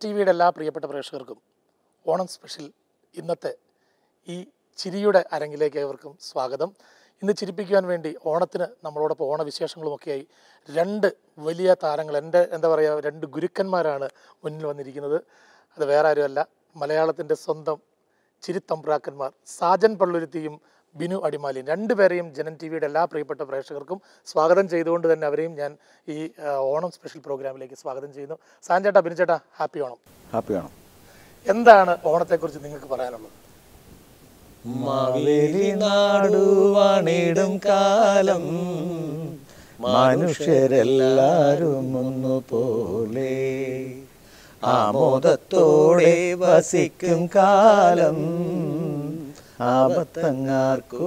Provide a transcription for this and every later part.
T വിയുടെ എല്ലാ പ്രിയപ്പെട്ട പ്രേക്ഷകർക്കും ഓണം സ്പെഷ്യൽ ഇന്നത്തെ ഈ ചിരിയുടെ അരങ്ങിലേക്ക് ഏവർക്കും സ്വാഗതം ഇന്ന് ചിരിപ്പിക്കുവാൻ വേണ്ടി ഓണത്തിന് നമ്മളോടൊപ്പം ഓണവിശേഷങ്ങളുമൊക്കെയായി രണ്ട് വലിയ താരങ്ങൾ എൻ്റെ എന്താ പറയുക രണ്ട് ഗുരുക്കന്മാരാണ് മുന്നിൽ വന്നിരിക്കുന്നത് അത് വേറെ ആരുമല്ല മലയാളത്തിൻ്റെ സ്വന്തം ചിരിത്തമ്പ്രാക്കന്മാർ സാജൻ പള്ളുരുത്തിയും ബിനു അടിമാലിയും രണ്ടുപേരെയും ജനൻ ടി വിയുടെ എല്ലാ പ്രിയപ്പെട്ട പ്രേക്ഷകർക്കും സ്വാഗതം ചെയ്തുകൊണ്ട് തന്നെ അവരെയും ഞാൻ ഈ ആ, ഓണം സ്പെഷ്യൽ പ്രോഗ്രാമിലേക്ക് സ്വാഗതം ചെയ്യുന്നു സാൻ ചേട്ടാ ബിനു ചേട്ടാ ഹാപ്പി ഓണം ഹാപ്പിയാണോ എന്താണ് ഓണത്തെക്കുറിച്ച് നിങ്ങൾക്ക് പറയാനുള്ളത് മാവേലി നാടുവാണിടും കാലം മനുഷ്യരെല്ലാരും ഒന്നുപോലെ ആമോദത്തോടെ വസിക്കും കാലം ആപത്തങ്ങാർക്കു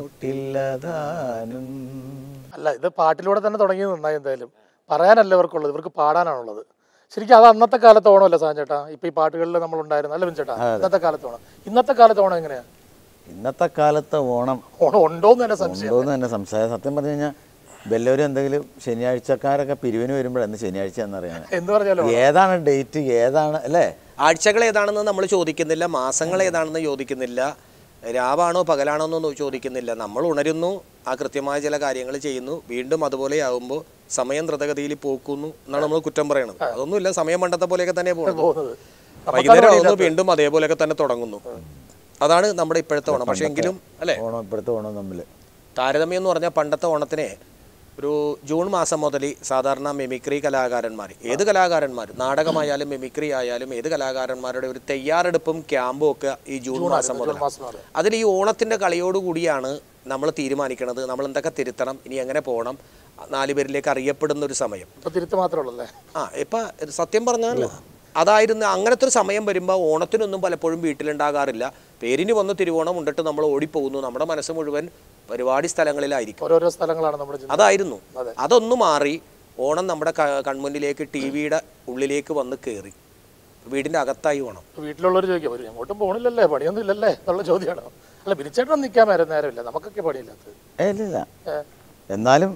മുട്ടില്ലതാനും അല്ല ഇത് പാട്ടിലൂടെ തന്നെ തുടങ്ങിയത് നന്നായി എന്തായാലും പറയാനല്ല ഇവർക്കുള്ളത് ഇവർക്ക് പാടാനാണുള്ളത് ശരിക്കും അത് അന്നത്തെ കാലത്ത് ഓണമല്ല സാൻ ചേട്ടാ ഇപ്പൊ ഈ പാട്ടുകളിൽ നമ്മൾ ഉണ്ടായിരുന്നു അല്ല ബിൻ ചേട്ടാ ഇന്നത്തെ കാലത്ത് ഓണം ഇന്നത്തെ കാലത്ത് ഓണം എങ്ങനെയാ ഇന്നത്തെ കാലത്തെ ഓണം ഓണം ഉണ്ടോന്ന് തന്നെ സംശയം ഉണ്ടോന്ന് തന്നെ സംശയം സത്യം പറഞ്ഞു കഴിഞ്ഞാൽ വല്ലവരും എന്തെങ്കിലും ശനിയാഴ്ചക്കാരൊക്കെ പിരിവിന് വരുമ്പോഴെന്ന് ശനിയാഴ്ച എന്നറിയാൻ എന്ന് പറഞ്ഞാലോ ഏതാണ് ഡേറ്റ് ഏതാണ് അല്ലേ ആഴ്ചകൾ ഏതാണെന്ന് നമ്മൾ ചോദിക്കുന്നില്ല മാസങ്ങൾ ഏതാണെന്ന് ചോദിക്കുന്നില്ല രാവാണോ പകലാണോ എന്നൊന്നും ചോദിക്കുന്നില്ല നമ്മൾ ഉണരുന്നു ആ കൃത്യമായ ചില കാര്യങ്ങൾ ചെയ്യുന്നു വീണ്ടും അതുപോലെ ആകുമ്പോൾ സമയം ദ്രുതഗതിയിൽ പോക്കുന്നു എന്നാണ് നമ്മൾ കുറ്റം പറയണത് അതൊന്നുമില്ല സമയം പണ്ടത്തെ പോലെയൊക്കെ തന്നെ പോകുന്നത് പോകുന്നത് വൈകുന്നേരം ആകുന്നു വീണ്ടും അതേപോലെയൊക്കെ തന്നെ തുടങ്ങുന്നു അതാണ് നമ്മുടെ ഇപ്പോഴത്തെ ഓണം പക്ഷേ എങ്കിലും അല്ലേ ഓണം ഇപ്പോഴത്തെ ഓണം തമ്മിൽ താരതമ്യം എന്ന് പറഞ്ഞാൽ പണ്ടത്തെ ഓണത്തിന് ഒരു ജൂൺ മാസം മുതൽ സാധാരണ മിമിക്രി കലാകാരന്മാർ ഏത് കലാകാരന്മാർ നാടകമായാലും മിമിക്രി ആയാലും ഏത് കലാകാരന്മാരുടെ ഒരു തയ്യാറെടുപ്പും ക്യാമ്പും ഒക്കെ ഈ ജൂൺ മാസം മുതൽ മാസമാണ് അതിൽ ഈ ഓണത്തിൻ്റെ കളിയോടുകൂടിയാണ് നമ്മൾ തീരുമാനിക്കുന്നത് നമ്മൾ എന്തൊക്കെ തിരുത്തണം ഇനി എങ്ങനെ പോകണം നാല് പേരിലേക്ക് അറിയപ്പെടുന്ന ഒരു സമയം ഇപ്പൊ തിരുത്ത് മാത്രമേ ഉള്ളല്ലേ ആ ഇപ്പം സത്യം പറഞ്ഞാൽ അതായിരുന്നു അങ്ങനത്തെ ഒരു സമയം വരുമ്പോൾ ഓണത്തിനൊന്നും പലപ്പോഴും വീട്ടിലുണ്ടാകാറില്ല പേരിന് വന്ന് തിരുവോണം ഉണ്ടിട്ട് നമ്മൾ ഓടിപ്പോകുന്നു നമ്മുടെ മനസ്സ് മുഴുവൻ പരിപാടി സ്ഥലങ്ങളിലായിരിക്കും ഓരോരോ സ്ഥലങ്ങളാണ് നമ്മുടെ ചിന്ത അതായിരുന്നു അതെ. അതൊന്നു മാറി ഓണം നമ്മുടെ ക- കൺമുന്നിലേക്ക് ടി വിയുടെ ഉള്ളിലേക്ക് വന്ന് കയറി വീടിൻ്റെ അകത്തായി ഓണം വീട്ടിലുള്ളവർ ചോദിക്കും അവര് എങ്ങോട്ടും പോണില്ലല്ലേ പണിയൊന്നും ഇല്ലല്ലേ എന്നുള്ള ചോദ്യമാണ് അല്ല ബിനിച്ചേട്ടൻ നിൽക്കാൻ വരെ നേരമില്ല നമുക്കൊക്കെ പണിയില്ലാത്തത് ഏ ഇല്ലില്ല ഏ, എന്നാലും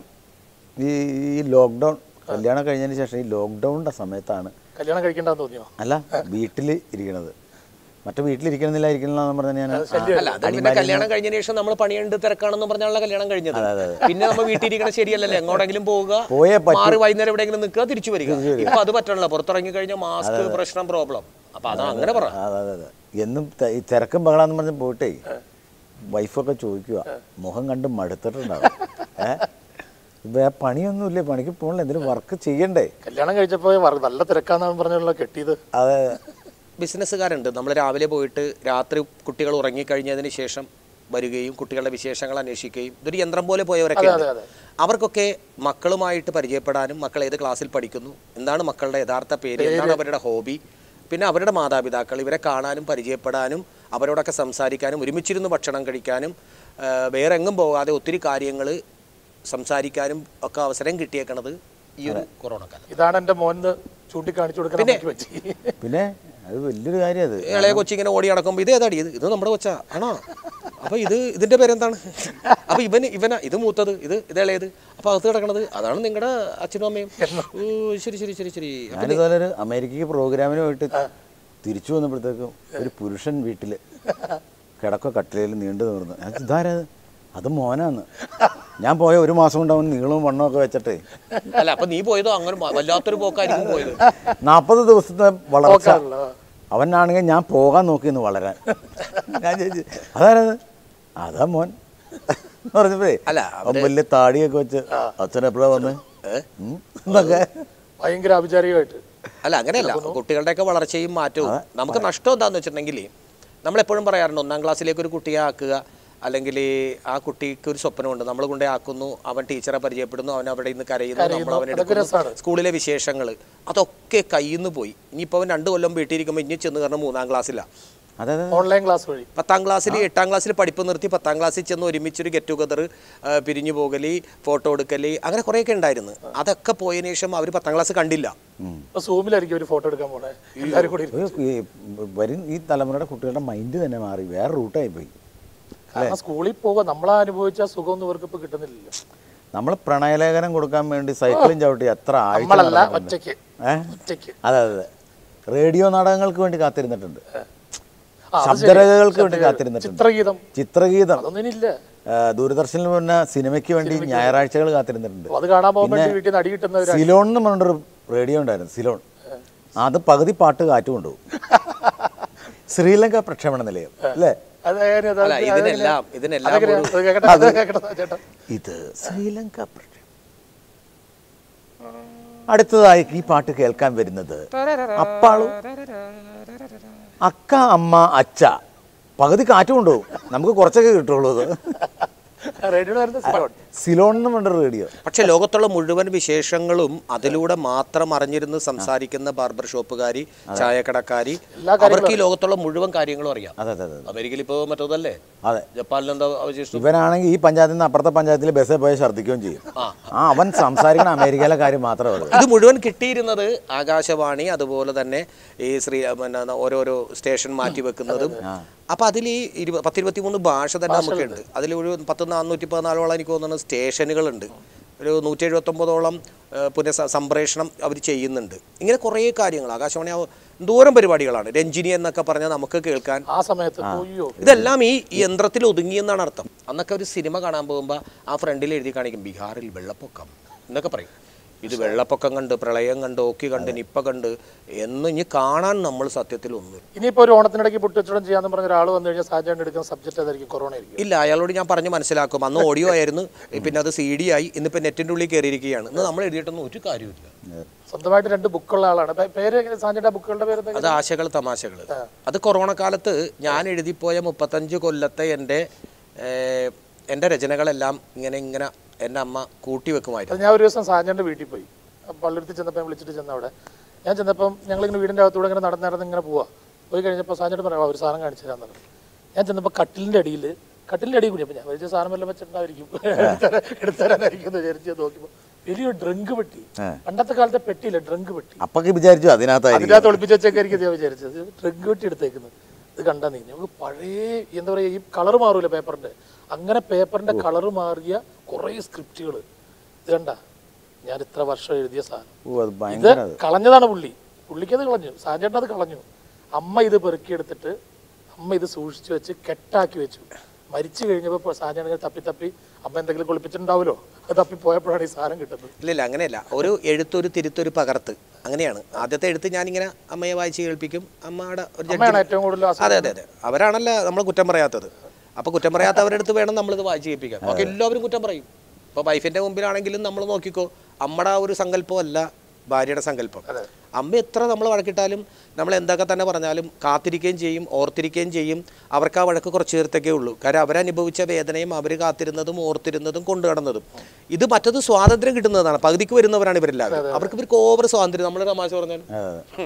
ഈ ഈ ലോക്ക്ഡൗൺ കല്യാണം കഴിഞ്ഞതിന് ശേഷം ഈ ലോക്ക്ഡൗണിൻ്റെ സമയത്താണ് കല്യാണം കഴിക്കണ്ടെന്ന് തോന്നിയോ അല്ല വീട്ടിൽ ഇരിക്കണത് മറ്റു വീട്ടിലിരിക്കണമെന്നില്ല ഇരിക്കണമെന്ന് പറഞ്ഞാൽ ഞാൻ അല്ല അത് പിന്നെ കല്യാണം കഴിഞ്ഞതിന് ശേഷം നമ്മൾ പണിയുണ്ട് തിരക്കാണെന്ന് പറഞ്ഞാണല്ലോ കല്യാണം കഴിഞ്ഞത് പിന്നെ നമ്മൾ വീട്ടിലിരിക്കണ ശരിയല്ലല്ലോ എങ്ങോട്ടെങ്കിലും പോവുക പോയേ പറ്റൂ. മാറി വൈകുന്നേരം എവിടെയെങ്കിലും നിൽക്കുക തിരിച്ചു വരിക ഇപ്പൊ അത് പറ്റണല്ലോ പുറത്തിറങ്ങി കഴിഞ്ഞാൽ മാസ്ക് പ്രശ്നം പ്രോബ്ലം അപ്പൊ അതാണ് അങ്ങനെ പറ അതെ അതെ അതെ എന്നും ത- ഈ തിരക്കും ബഹളാന്ന് പറഞ്ഞ് പോയിട്ടേ വൈഫൊക്കെ ചോദിക്കുക മുഖം കണ്ട് മടുത്തിട്ടുണ്ടാവും ഏ ഇപ്പൊ ആ പണിയൊന്നുമില്ലേ പണിക്ക് പോകണില്ല എന്തെങ്കിലും വർക്ക് ചെയ്യണ്ടേ കല്യാണം കഴിച്ചപ്പോ വർ- നല്ല തിരക്കാന്നാണ് പറഞ്ഞല്ലോ കെട്ടിയത് അതെ ബിസിനസ്സുകാരുണ്ട് നമ്മൾ രാവിലെ പോയിട്ട് രാത്രി കുട്ടികൾ ഉറങ്ങിക്കഴിഞ്ഞതിന് ശേഷം വരികയും കുട്ടികളുടെ വിശേഷങ്ങൾ അന്വേഷിക്കുകയും ഇതൊരു യന്ത്രം പോലെ പോയവരൊക്കെ അതെ ഉണ്ട്. അതെ അവർക്കൊക്കെ മക്കളുമായിട്ട് പരിചയപ്പെടാനും മക്കൾ ഏത് ക്ലാസ്സിൽ പഠിക്കുന്നു എന്താണ് മക്കളുടെ യഥാർത്ഥ പേര് എന്താണ് അവരുടെ ഹോബി പിന്നെ അവരുടെ മാതാപിതാക്കൾ ഇവരെ കാണാനും പരിചയപ്പെടാനും അവരോടൊക്കെ സംസാരിക്കാനും ഒരുമിച്ചിരുന്ന് ഭക്ഷണം കഴിക്കാനും ആ, വേറെ എങ്ങും പോകാതെ ഒത്തിരി കാര്യങ്ങൾ സംസാരിക്കാനും ഒക്കെ അവസരം കിട്ടിയേക്കണത് ഈ ഒരു കൊറോണ കാലം ഇതാണ് എന്റെ മോന് ചൂണ്ടിക്കാണിച്ചു കൊടുക്കാൻ അമ്മയ്ക്ക് പറ്റി പിന്നെ അത് വലിയൊരു കാര്യം അത് ഇളയ കൊച്ചിങ്ങനെ ഓടി നടക്കുമ്പോൾ ഇത് ഏതാടി ഇത് ഇത് നമ്മുടെ കൊച്ചാ ആണോ അപ്പൊ ഇത് ഇതിന്റെ പേരെന്താണ് അപ്പൊ ഇവന് ഇവനാ ഇത് മൂത്തത് ഇത് ഇത് ഇളയത് അപ്പൊ അകത്ത് കിടക്കണത് അതാണ് നിങ്ങളുടെ അച്ഛനും അമ്മയും ഓ ശരി ശരി ശരി ശരി ഞാനിതുപോലെ ഒരു അമേരിക്കയ്ക്ക് പ്രോഗ്രാമിന് പോയിട്ട് തിരിച്ചു വന്നപ്പോഴത്തേക്കും ഒരു പുരുഷൻ വീട്ടിൽ കിടക്ക കട്ടിലയിൽ നീണ്ടു നിവർന്നു ഞാൻ ചോദിച്ചു, ഇതാരാ ഇത്? അത് മോനാന്ന് ഞാൻ പോയ ഒരു മാസം കൊണ്ട് അവൻ നീളവും വണ്ണവും ഒക്കെ വെച്ചിട്ട് അല്ല അപ്പൊ നീ പോയതോ അങ്ങനെ വ- വല്ലാത്തൊരു പോക്കായിരിക്കും പോയത് നാൽപ്പത് ദിവസത്തെ വളർച്ച പോക്കാണല്ലോ. അവനാണെങ്കിൽ ഞാൻ പോകാൻ നോക്കിയെന്ന് വളരാൻ ഞാൻ ചോദിച്ചു അതാരത് അതാ മോൻ എന്ന് പറഞ്ഞപ്പോഴേ അല്ല, അവൻ വലിയ താടിയൊക്കെ വെച്ച് അച്ഛൻ എപ്പോഴാ വന്ന് ഉം, എന്നൊക്കെ ഭയങ്കര അഭിചാരികമായിട്ട് അല്ല അങ്ങനെയല്ല കുട്ടികളുടെയൊക്കെ വളർച്ചയും മാറ്റവും നമുക്ക് നഷ്ടം എന്താന്ന് വെച്ചിട്ടുണ്ടെങ്കിൽ നമ്മളെപ്പോഴും പറയാറുണ്ട് ഒന്നാം ക്ലാസ്സിലേക്ക് ഒരു കുട്ടിയെ ആക്കുക അല്ലെങ്കിൽ ആ കുട്ടിക്ക് ഒരു സ്വപ്നമുണ്ട് നമ്മൾ കൊണ്ടേ ആക്കുന്നു അവൻ ടീച്ചറെ പരിചയപ്പെടുന്നു അവൻ അവിടെ നിന്ന് കരയുന്നു നമ്മൾ അവനെ അതൊക്കെ എടുക്കുന്നു രസമാണ്. സ്കൂളിലെ വിശേഷങ്ങൾ അതൊക്കെ കയ്യിൽ നിന്ന് പോയി ഇനിയിപ്പോൾ അവൻ രണ്ട് കൊല്ലം വീട്ടിലിരിക്കുമ്പോൾ ഇനി ചെന്ന് കാരണം മൂന്നാം ക്ലാസ്സിലാണ് അതെ അതെ ഓൺലൈൻ ക്ലാസ് വഴി പത്താം ക്ലാസ്സിൽ എട്ടാം ക്ലാസ്സിൽ പഠിപ്പ് നിർത്തി പത്താം ക്ലാസ്സിൽ ചെന്ന് ഒരുമിച്ചൊരു ഗെറ്റ് ടുഗദർ പിരിഞ്ഞു പോകല് ഫോട്ടോ എടുക്കല് അങ്ങനെ കുറേയൊക്കെ ഉണ്ടായിരുന്നു അതൊക്കെ പോയതിനു ശേഷം അവർ പത്താം ക്ലാസ് കണ്ടില്ല ഇപ്പൊ സൂമിലായിരിക്കും ഒരു ഫോട്ടോ എടുക്കാൻ പോണേ എല്ലാവരും കൂടി ഇരുന്ന്. ഒരു ഈ വരും ഈ തലമുറയുടെ കുട്ടികളുടെ മൈൻഡ് തന്നെ മാറി വേറെ റൂട്ടായി പോയി കാരണം സ്കൂളിൽ പോകുക നമ്മളാ അനുഭവിച്ച സുഖമൊന്നും ഇവർക്ക് ഇപ്പൊ കിട്ടുന്നില്ലല്ലോ നമ്മൾ പ്രണയലേഖനം കൊടുക്കാൻ വേണ്ടി സൈക്കിളും ചവിട്ടി എത്ര ആഴ്ച നമ്മളല്ല നടന്നിട്ടുണ്ട്. ഒറ്റയ്ക്ക് ഏ? ഒറ്റയ്ക്ക് അതെ അതെ അതെ റേഡിയോ നാടകങ്ങൾക്ക് വേണ്ടി കാത്തിരുന്നിട്ടുണ്ട് ആ, അത് ശരി. ശബ്ദരേഖകൾക്ക് വേണ്ടി കാത്തിരുന്നിട്ടുണ്ട് ചിത്രഗീതം ചിത്രഗീതം അതൊന്നും ഇനിയില്ല ആ, ദൂരദർശനിൽ വന്ന സിനിമയ്ക്ക് വേണ്ടി ഞായറാഴ്ചകൾ കാത്തിരുന്നിട്ടുണ്ട് അത് കാണാൻ പോകാൻ വേണ്ടി വീട്ടിൽ നിന്ന് അടി കിട്ടുന്നവരാ സിലോൺ എന്ന് പറഞ്ഞൊരു റേഡിയോ ഉണ്ടായിരുന്നു സിലോൺ അത് പകുതി പാട്ട് കാറ്റ് കൊണ്ടുപോകും ശ്രീലങ്ക പ്രക്ഷേപണ നിലയം അല്ലേ അത് എങ്ങനെയാ? അത് അല്ല അത് ഇതിനെല്ലാം എങ്ങനെയാ? ഇതിനെല്ലാം അതെങ്ങനെയാ? ഒരു- അത് കേക്കട്ടെ, അത് കേക്കട്ടെ, ചേട്ടാ. ഇത് ശ്രീലങ്ക പ്രക്ഷേപണം അടുത്തതായി ഈ പാട്ട് കേൾക്കാൻ വരുന്നത് അപ്പാളു അക്ക അമ്മ അച്ഛ പകുതി കാറ്റ് കൊണ്ടുപോകും നമുക്ക് കുറച്ചൊക്കെ കിട്ടുള്ളൂ അത് റേഡിയോയുടെ വരുന്നത് സിലോൺ. സിലോൺ എന്ന് പറഞ്ഞ റേഡിയോ പക്ഷെ ലോകത്തുള്ള മുഴുവൻ വിശേഷങ്ങളും അതിലൂടെ മാത്രം അറിഞ്ഞിരുന്ന് സംസാരിക്കുന്ന ബാർബർ ഷോപ്പുകാരി ചായക്കടക്കാരി അവർക്ക് ഈ ലോകത്തുള്ള മുഴുവൻ കാര്യങ്ങളും അറിയാം അതെ അതെ അതെ അമേരിക്കയിൽ ഇപ്പോൾ മറ്റേതല്ലേ അതെ ജപ്പാനിൽ എന്താ അവശേഷിച്ചു ഇവനാണെങ്കിൽ ഈ പഞ്ചായത്തിൽ നിന്ന് അപ്പുറത്തെ പഞ്ചായത്തിൽ ബസ്സിൽ പോയി ഛർദ്ദിക്കുകയും ചെയ്യും ആ അവൻ സംസാരിക്കണ അമേരിക്കയിലെ കാര്യം മാത്രമേ ഉള്ളൂ ഇത് മുഴുവൻ കിട്ടിയിരുന്നത് ആകാശവാണി അതുപോലെ തന്നെ ഈ ശ്രീ പിന്നെ ഓരോരോ സ്റ്റേഷൻ മാറ്റി വെക്കുന്നതും അപ്പൊ അതിൽ ഈ ഇരുപ പത്തിരുപത്തി മൂന്ന് ഭാഷ തന്നെ നമുക്കുണ്ട് അതിൽ ഒരു പത്ത് നാനൂറ്റി പതിനാലോളം എനിക്ക് തോന്നുന്നു സ്റ്റേഷനുകളുണ്ട് ഒരു നൂറ്റി എഴുപത്തൊമ്പതോളം പുനഃ സംപ്രേഷണം അവർ ചെയ്യുന്നുണ്ട് ഇങ്ങനെ കുറേ കാര്യങ്ങൾ ആകാശവാണി ആ ദൂരം പരിപാടികളാണ് രഞ്ജിനി എന്നൊക്കെ പറഞ്ഞാൽ നമുക്ക് കേൾക്കാൻ ആ സമയത്ത് അയ്യോ ഇതെല്ലാം ഈ യന്ത്രത്തിൽ ഒതുങ്ങിയെന്നാണ് അർത്ഥം അന്നൊക്കെ ഒരു സിനിമ കാണാൻ പോകുമ്പോൾ ആ ഫ്രണ്ടിൽ എഴുതി കാണിക്കും ബീഹാറിൽ വെള്ളപ്പൊക്കം എന്നൊക്കെ പറയും ഇത് വെള്ളപ്പൊക്കം കണ്ട് പ്രളയം കണ്ട് ഓക്കി കണ്ട് നിപ്പ കണ്ട് എന്ന് ഇനി കാണാൻ നമ്മൾ സത്യത്തിൽ ഒന്നും ഇനിയിപ്പോ ഒരു ഓണത്തിനിടയ്ക്ക് പുട്ടുച്ചടം ചെയ്യാന്ന് പറഞ്ഞ ഒരാൾ വന്നു കഴിഞ്ഞാൽ സാജാണ്ട് എടുക്കുന്ന സബ്ജക്ട് അതായിരിക്കും കൊറോണ ആയിരിക്കും ഇല്ല അയാളോട് ഞാൻ പറഞ്ഞ് മനസ്സിലാക്കും അന്ന് ഓഡിയോ ആയിരുന്നു പിന്നെ അത് സി ഡി ആയി ഇന്നിപ്പോൾ നെറ്റിൻ്റെ ഉള്ളിൽ കയറിയിരിക്കുകയാണ് ഇന്ന് നമ്മൾ എഴുതിയിട്ടൊന്നും ഒരു കാര്യമില്ല സ്വന്തമായിട്ട് രണ്ട് ബുക്കുള്ള ആളാണ് പേ- പേര് സാജയുടെ ബുക്കുകളുടെ പേര് എന്താ? അത് ആശകൾ തമാശകൾ അത് കൊറോണ കാലത്ത് ഞാൻ എഴുതിപ്പോയ മുപ്പത്തഞ്ച് കൊല്ലത്തെ എൻ്റെ ഏഹ്, എൻ്റെ രചനകളെല്ലാം ഇങ്ങനെ ഇങ്ങനെ എൻ്റെ അമ്മ കൂട്ടി വെക്കുമായിരുന്നു അത് ഞാൻ ഒരു ദിവസം സാജന്റെ വീട്ടിൽ പോയി പള്ളിടത്തിൽ ചെന്നപ്പോൾ ഞാൻ വിളിച്ചിട്ട് ചെന്ന അവിടെ ഞാൻ ചെന്നപ്പം ഞങ്ങളിങ്ങനെ വീടിൻ്റെ അകത്തൂടെ ഇങ്ങനെ നടന്ന് നടന്ന് ഇങ്ങനെ പോവാ പോയി കഴിഞ്ഞപ്പോൾ സാജന്റെ പറയാം ഒരു സാധനം കാണിച്ചു തരാന്ന് പറഞ്ഞു ഞാൻ ചെന്നപ്പോൾ കട്ടിലിൻ്റെ അടിയിൽ കട്ടിലിൻ്റെ അടിയിൽ കൂടി അപ്പോൾ ഞാൻ വിചാരിച്ച സാധനം വല്ലതും വെച്ചിട്ടുണ്ടായിരിക്കും എടുത്തരാ- എടുത്തരാനായിരിക്കും എന്ന് വിചാരിച്ച് നോക്കിയപ്പോൾ വലിയൊരു ഡ്രങ്ക് പെട്ടി പണ്ടത്തെ കാലത്തെ പെട്ടിയില്ല ഡ്രങ്ക് പെട്ടി അപ്പൊക്കെ വിചാരിച്ചു അതിനകത്തായിരിക്കും അതിനകത്ത് ഒളിപ്പിച്ച് വെച്ചേക്കായിരിക്കും ഞാൻ വിചാരിച്ചത് ഡ്രങ്ക് പെട്ടി എടുത്തേക്കുന്നത് ഇത് കണ്ടാ നീ നമുക്ക് പഴയ എന്താ പറയുക ഈ കളർ മാറൂല പേപ്പറിന്റെ അങ്ങനെ പേപ്പറിന്റെ കളർ മാറിയ കുറേ സ്ക്രിപ്റ്റുകൾ ഇത് കണ്ട ഞാൻ ഇത്ര വർഷം എഴുതിയ സാധനം ഓ അത് ഇത് ഭയങ്കര അത് കളഞ്ഞതാണ് പുള്ളി പുള്ളിക്ക് അത് കളഞ്ഞു സാഞ്ചേട്ടൻ അത് കളഞ്ഞു അമ്മ ഇത് പെറുക്കിയെടുത്തിട്ട് അമ്മ ഇത് സൂക്ഷിച്ചു വെച്ച് കെട്ടാക്കി വെച്ചു മരിച്ചു കഴിഞ്ഞപ്പോൾ സാഞ്ചേട്ടൻ തപ്പി തപ്പി അമ്മ എന്തെങ്കിലും കുളിപ്പിച്ചിട്ടുണ്ടാവുമല്ലോ അത് തപ്പി പോയപ്പോഴാണ് ഈ സാധനം കിട്ടുന്നത് ഇല്ലില്ല അങ്ങനെയല്ല ഒരു എഴുത്തൊരു തിരുത്തൊരു പകർത്ത് അങ്ങനെയാണ് ആദ്യത്തെ എഴുത്ത് ഞാനിങ്ങനെ അമ്മയെ വായിച്ച് കേൾപ്പിക്കും അമ്മയുടെ ഒരു അമ്മയാണ് ജഡ്ജി ഏറ്റവും കൂടുതൽ ആസ്വദിക്കുന്നത്. അതെ അതെ അതെ അവരാണല്ലോ നമ്മൾ കുറ്റം പറയാത്തത് അപ്പോൾ കുറ്റം പറയാത്തവരുടെ അടുത്ത് വേണം നമ്മളിത് വായിച്ച് കേൾപ്പിക്കാൻ ബാക്കി എല്ലാവരും കുറ്റം പറയും ഇപ്പോൾ വൈഫിൻ്റെ മുമ്പിലാണെങ്കിലും നമ്മൾ നോക്കിക്കോ അമ്മയുടെ ആ ഒരു സങ്കല്പമല്ല ഭാര്യയുടെ സങ്കല്പം അമ്മ എത്ര നമ്മൾ വഴക്കിട്ടാലും നമ്മൾ എന്തൊക്കെ തന്നെ പറഞ്ഞാലും കാത്തിരിക്കുകയും ചെയ്യും ഓർത്തിരിക്കുകയും ചെയ്യും അവർക്ക് ആ വഴക്ക് കുറച്ച് നേരത്തേക്കേ ഉള്ളൂ കാരണം അവരനുഭവിച്ച വേദനയും അവർ കാത്തിരുന്നതും ഓർത്തിരുന്നതും കൊണ്ടു നടന്നതും ഇത് മറ്റത് സ്വാതന്ത്ര്യം കിട്ടുന്നതാണ് പകുതിക്ക് വരുന്നവരാണ് ഇവരെല്ലാവരും അവർക്ക് ഇവർക്ക് ഓവർ സ്വാതന്ത്ര്യം നമ്മൾ തമാശ പറഞ്ഞാൽ അതെ,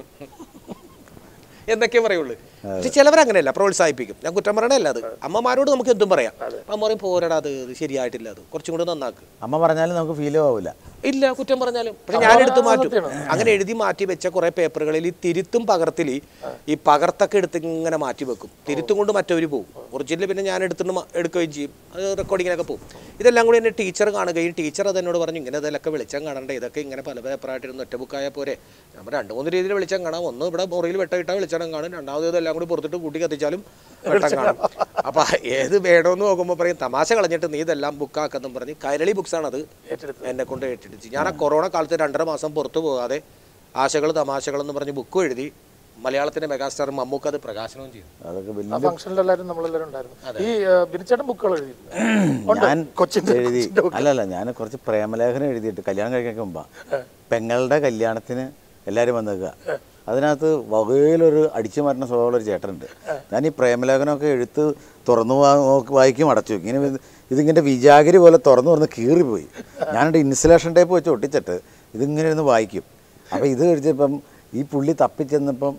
എന്നൊക്കെ പറയുള്ളൂ പക്ഷെ ചിലവരങ്ങനെയല്ല പ്രോത്സാഹിപ്പിക്കും ഞാൻ കുറ്റം പറയണല്ല അത് അമ്മമാരോട് നമുക്ക് എന്തും പറയാം അമ്മ പറയും പോരടാ അത് ഇത് ശരിയായിട്ടില്ല അത് കുറച്ചും കൂടി നന്നാക്ക് അമ്മ പറഞ്ഞാലും നമുക്ക് ഫീലും ആവില്ല ഇല്ല കുറ്റം പറഞ്ഞാലും പക്ഷെ ഞാൻ എടുത്ത് മാറ്റും അങ്ങനെ എഴുതി മാറ്റി വെച്ച കുറെ പേപ്പറുകളിൽ ഈ തിരുത്തും പകർത്തിൽ ഈ പകർത്തൊക്കെ എടുത്ത് ഇങ്ങനെ മാറ്റി വെക്കും തിരുത്തും കൊണ്ട് മറ്റവർ പോകും ഒറിജിനൽ പിന്നെ ഞാൻ എടുത്തിട്ട് മ- എടുക്കുകയും ചെയ്യും അത് റെക്കോർഡിങ്ങിനൊക്കെ പോകും ഇതെല്ലാം കൂടി എന്നെ ടീച്ചർ കാണുകയും ടീച്ചർ അത് എന്നോട് പറഞ്ഞു ഇങ്ങനെ ഇതൊക്കെ വെളിച്ചം കാണണ്ടേ ഇതൊക്കെ ഇങ്ങനെ പല പേപ്പറായിട്ടിരുന്ന് ഒറ്റ ബുക്കായ പോരെ നമ്മൾ രണ്ട് മൂന്ന് രീതിയിൽ വെളിച്ചം കാണാം ഒന്ന് ഇവിടെ മുറിയിൽ വെട്ടമിട്ടാൽ വെളിച്ചം കാണും രണ്ടാമത് ഇതെല്ലാം കൂടി പുറത്തിട്ട് കൂട്ടി കത്തിച്ചാലും വെട്ടം കാണും അപ്പൊ ഏത് വേണമെന്ന് നോക്കുമ്പോൾ പറയും തമാശ കളഞ്ഞിട്ട് നീ ഇതെല്ലാം ബുക്കാക്കെന്നും പറഞ്ഞ് കൈരളി ബുക്സാണ് അത് എന്നെ കൊണ്ട് ഏറ്റെടുത്ത് ഞാൻ ആ കൊറോണ കാലത്ത് രണ്ടര മാസം പുറത്തു പോകാതെ ആശകൾ തമാശകൾ എന്ന് പറഞ്ഞ് ബുക്കും എഴുതി മലയാളത്തിന്റെ മെഗാസ്റ്റാർ മമ്മൂക്ക് അത് പ്രകാശനവും ചെയ്തു അതൊക്കെ ആ വലിയ ഫംഗ്ഷനിൽ എല്ലാവരും നമ്മളെല്ലാവരും ഉണ്ടായിരുന്നു ഈ ഏഹ്, ബിനിച്ചേട്ടൻ ബുക്കുകൾ എഴുതിയിട്ടുണ്ട് ഞാൻ കൊച്ചിന്റെ എഴുതി കൊച്ചിന്റെ book. അല്ലല്ല ഞാൻ കുറച്ച് പ്രേമലേഖനം എഴുതിയിട്ട് കല്യാണം കഴിക്കാൻ മുമ്പാ പെങ്ങളുടെ കല്യാണത്തിന് എല്ലാവരും വന്നേക്കുക അതിനകത്ത് വകയിലൊരു അടിച്ചു മാറ്റുന്ന സ്വഭാവമുള്ള ഒരു ചേട്ടനുണ്ട് ഞാൻ ഈ പ്രേമലേഖനമൊക്കെ എഴുത്ത് തുറന്നു വാ- നോക്കി വായിക്കും അടച്ചു വെക്കും. ഇങ്ങനെ ഇത് ഇതിങ്ങനെ വിജാഗിരി പോലെ തുറന്നു തുറന്ന് കീറിപ്പോയി ഞാനൊരു ഇൻസുലേഷൻ ടേപ്പ് വെച്ച് ഒട്ടിച്ചിട്ട് ഇതിങ്ങനെ ഇരുന്ന് വായിക്കും അപ്പോൾ ഇത് കഴിച്ചപ്പം ഈ പുള്ളി തപ്പിച്ചെന്നപ്പം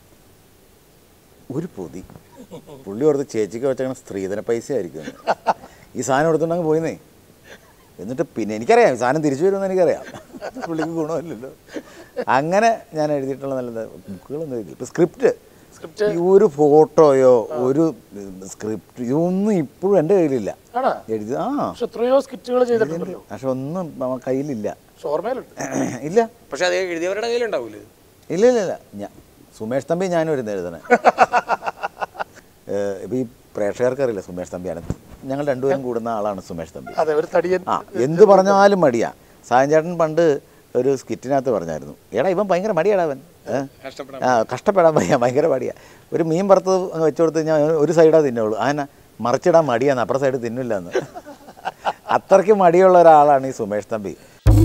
ഒരു പൊതി പുള്ളി ഓർത്ത് ചേച്ചിക്ക് വെച്ചങ്ങനെ സ്ത്രീധന പൈസ ആയിരിക്കും ഈ സാധനം എടുത്തുണ്ടെങ്കിൽ പോയിന്നേ എന്നിട്ട് പിന്നെ എനിക്കറിയാം ഈ സാധനം തിരിച്ചു വരുമെന്ന് എനിക്കറിയാം പുള്ളിക്ക് ഗുണമില്ലല്ലോ അങ്ങനെ ഞാൻ എഴുതിയിട്ടുള്ള നല്ല ബുക്കുകളൊന്നും എഴുതി ഇപ്പം സ്ക്രിപ്റ്റ് സ്ക്രിപ്റ്റ് ഈ ഒരു ഫോട്ടോയോ ഒരു സ്ക്രിപ്റ്റ് ഇതൊന്നും ഇപ്പോഴും എൻ്റെ കയ്യിലില്ല ആണോ എഴുതി ആ പക്ഷെ എത്രയോ സ്കിറ്റുകൾ ചെയ്തിട്ടുണ്ടല്ലോ പക്ഷെ ഒന്നും നമ്മ കയ്യിലില്ല പക്ഷെ ഓർമ്മയിലുണ്ട് ഇല്ല പക്ഷെ അത് എഴുതിയവരുടെ കയ്യിലുണ്ടാവൂലേ ഇല്ല ഇല്ല ഇല്ല ഞാൻ സുമേഷ് തമ്പി ഞാനും ഇരുന്ന് എഴുതണേ ഇപ്പം ഈ പ്രേക്ഷകർക്കറിയില്ല സുമേഷ് തമ്പിയാണ് ഞങ്ങൾ രണ്ടുപേരും കൂടുന്ന ആളാണ് സുമേഷ് തമ്പി അതെ ഒരു തടിയൻ ആ എന്ത് പറഞ്ഞാലും മടിയാ സായൻ ചേട്ടൻ പണ്ട് ഒരു സ്കിറ്റിനകത്ത് പറഞ്ഞായിരുന്നു എടാ ഇവൻ ഭയങ്കര മടിയാടാ അവൻ ഏ? ആ കഷ്ടപ്പെടാൻ വയ്യ ഭയങ്കര മടിയാ ഒരു മീൻ വറുത്തത് അങ്ങ് വെച്ചു കൊടുത്ത് ഞാൻ ഒരു സൈഡാ തിന്നുള്ളൂ അങ്ങനെ മറിച്ചിടാൻ മടിയാന്ന് അപ്പുറ സൈഡ് തിന്നില്ല എന്ന് അത്രയ്ക്ക് മടിയുള്ള ഒരാളാണ് ഈ സുമേഷ് തമ്പി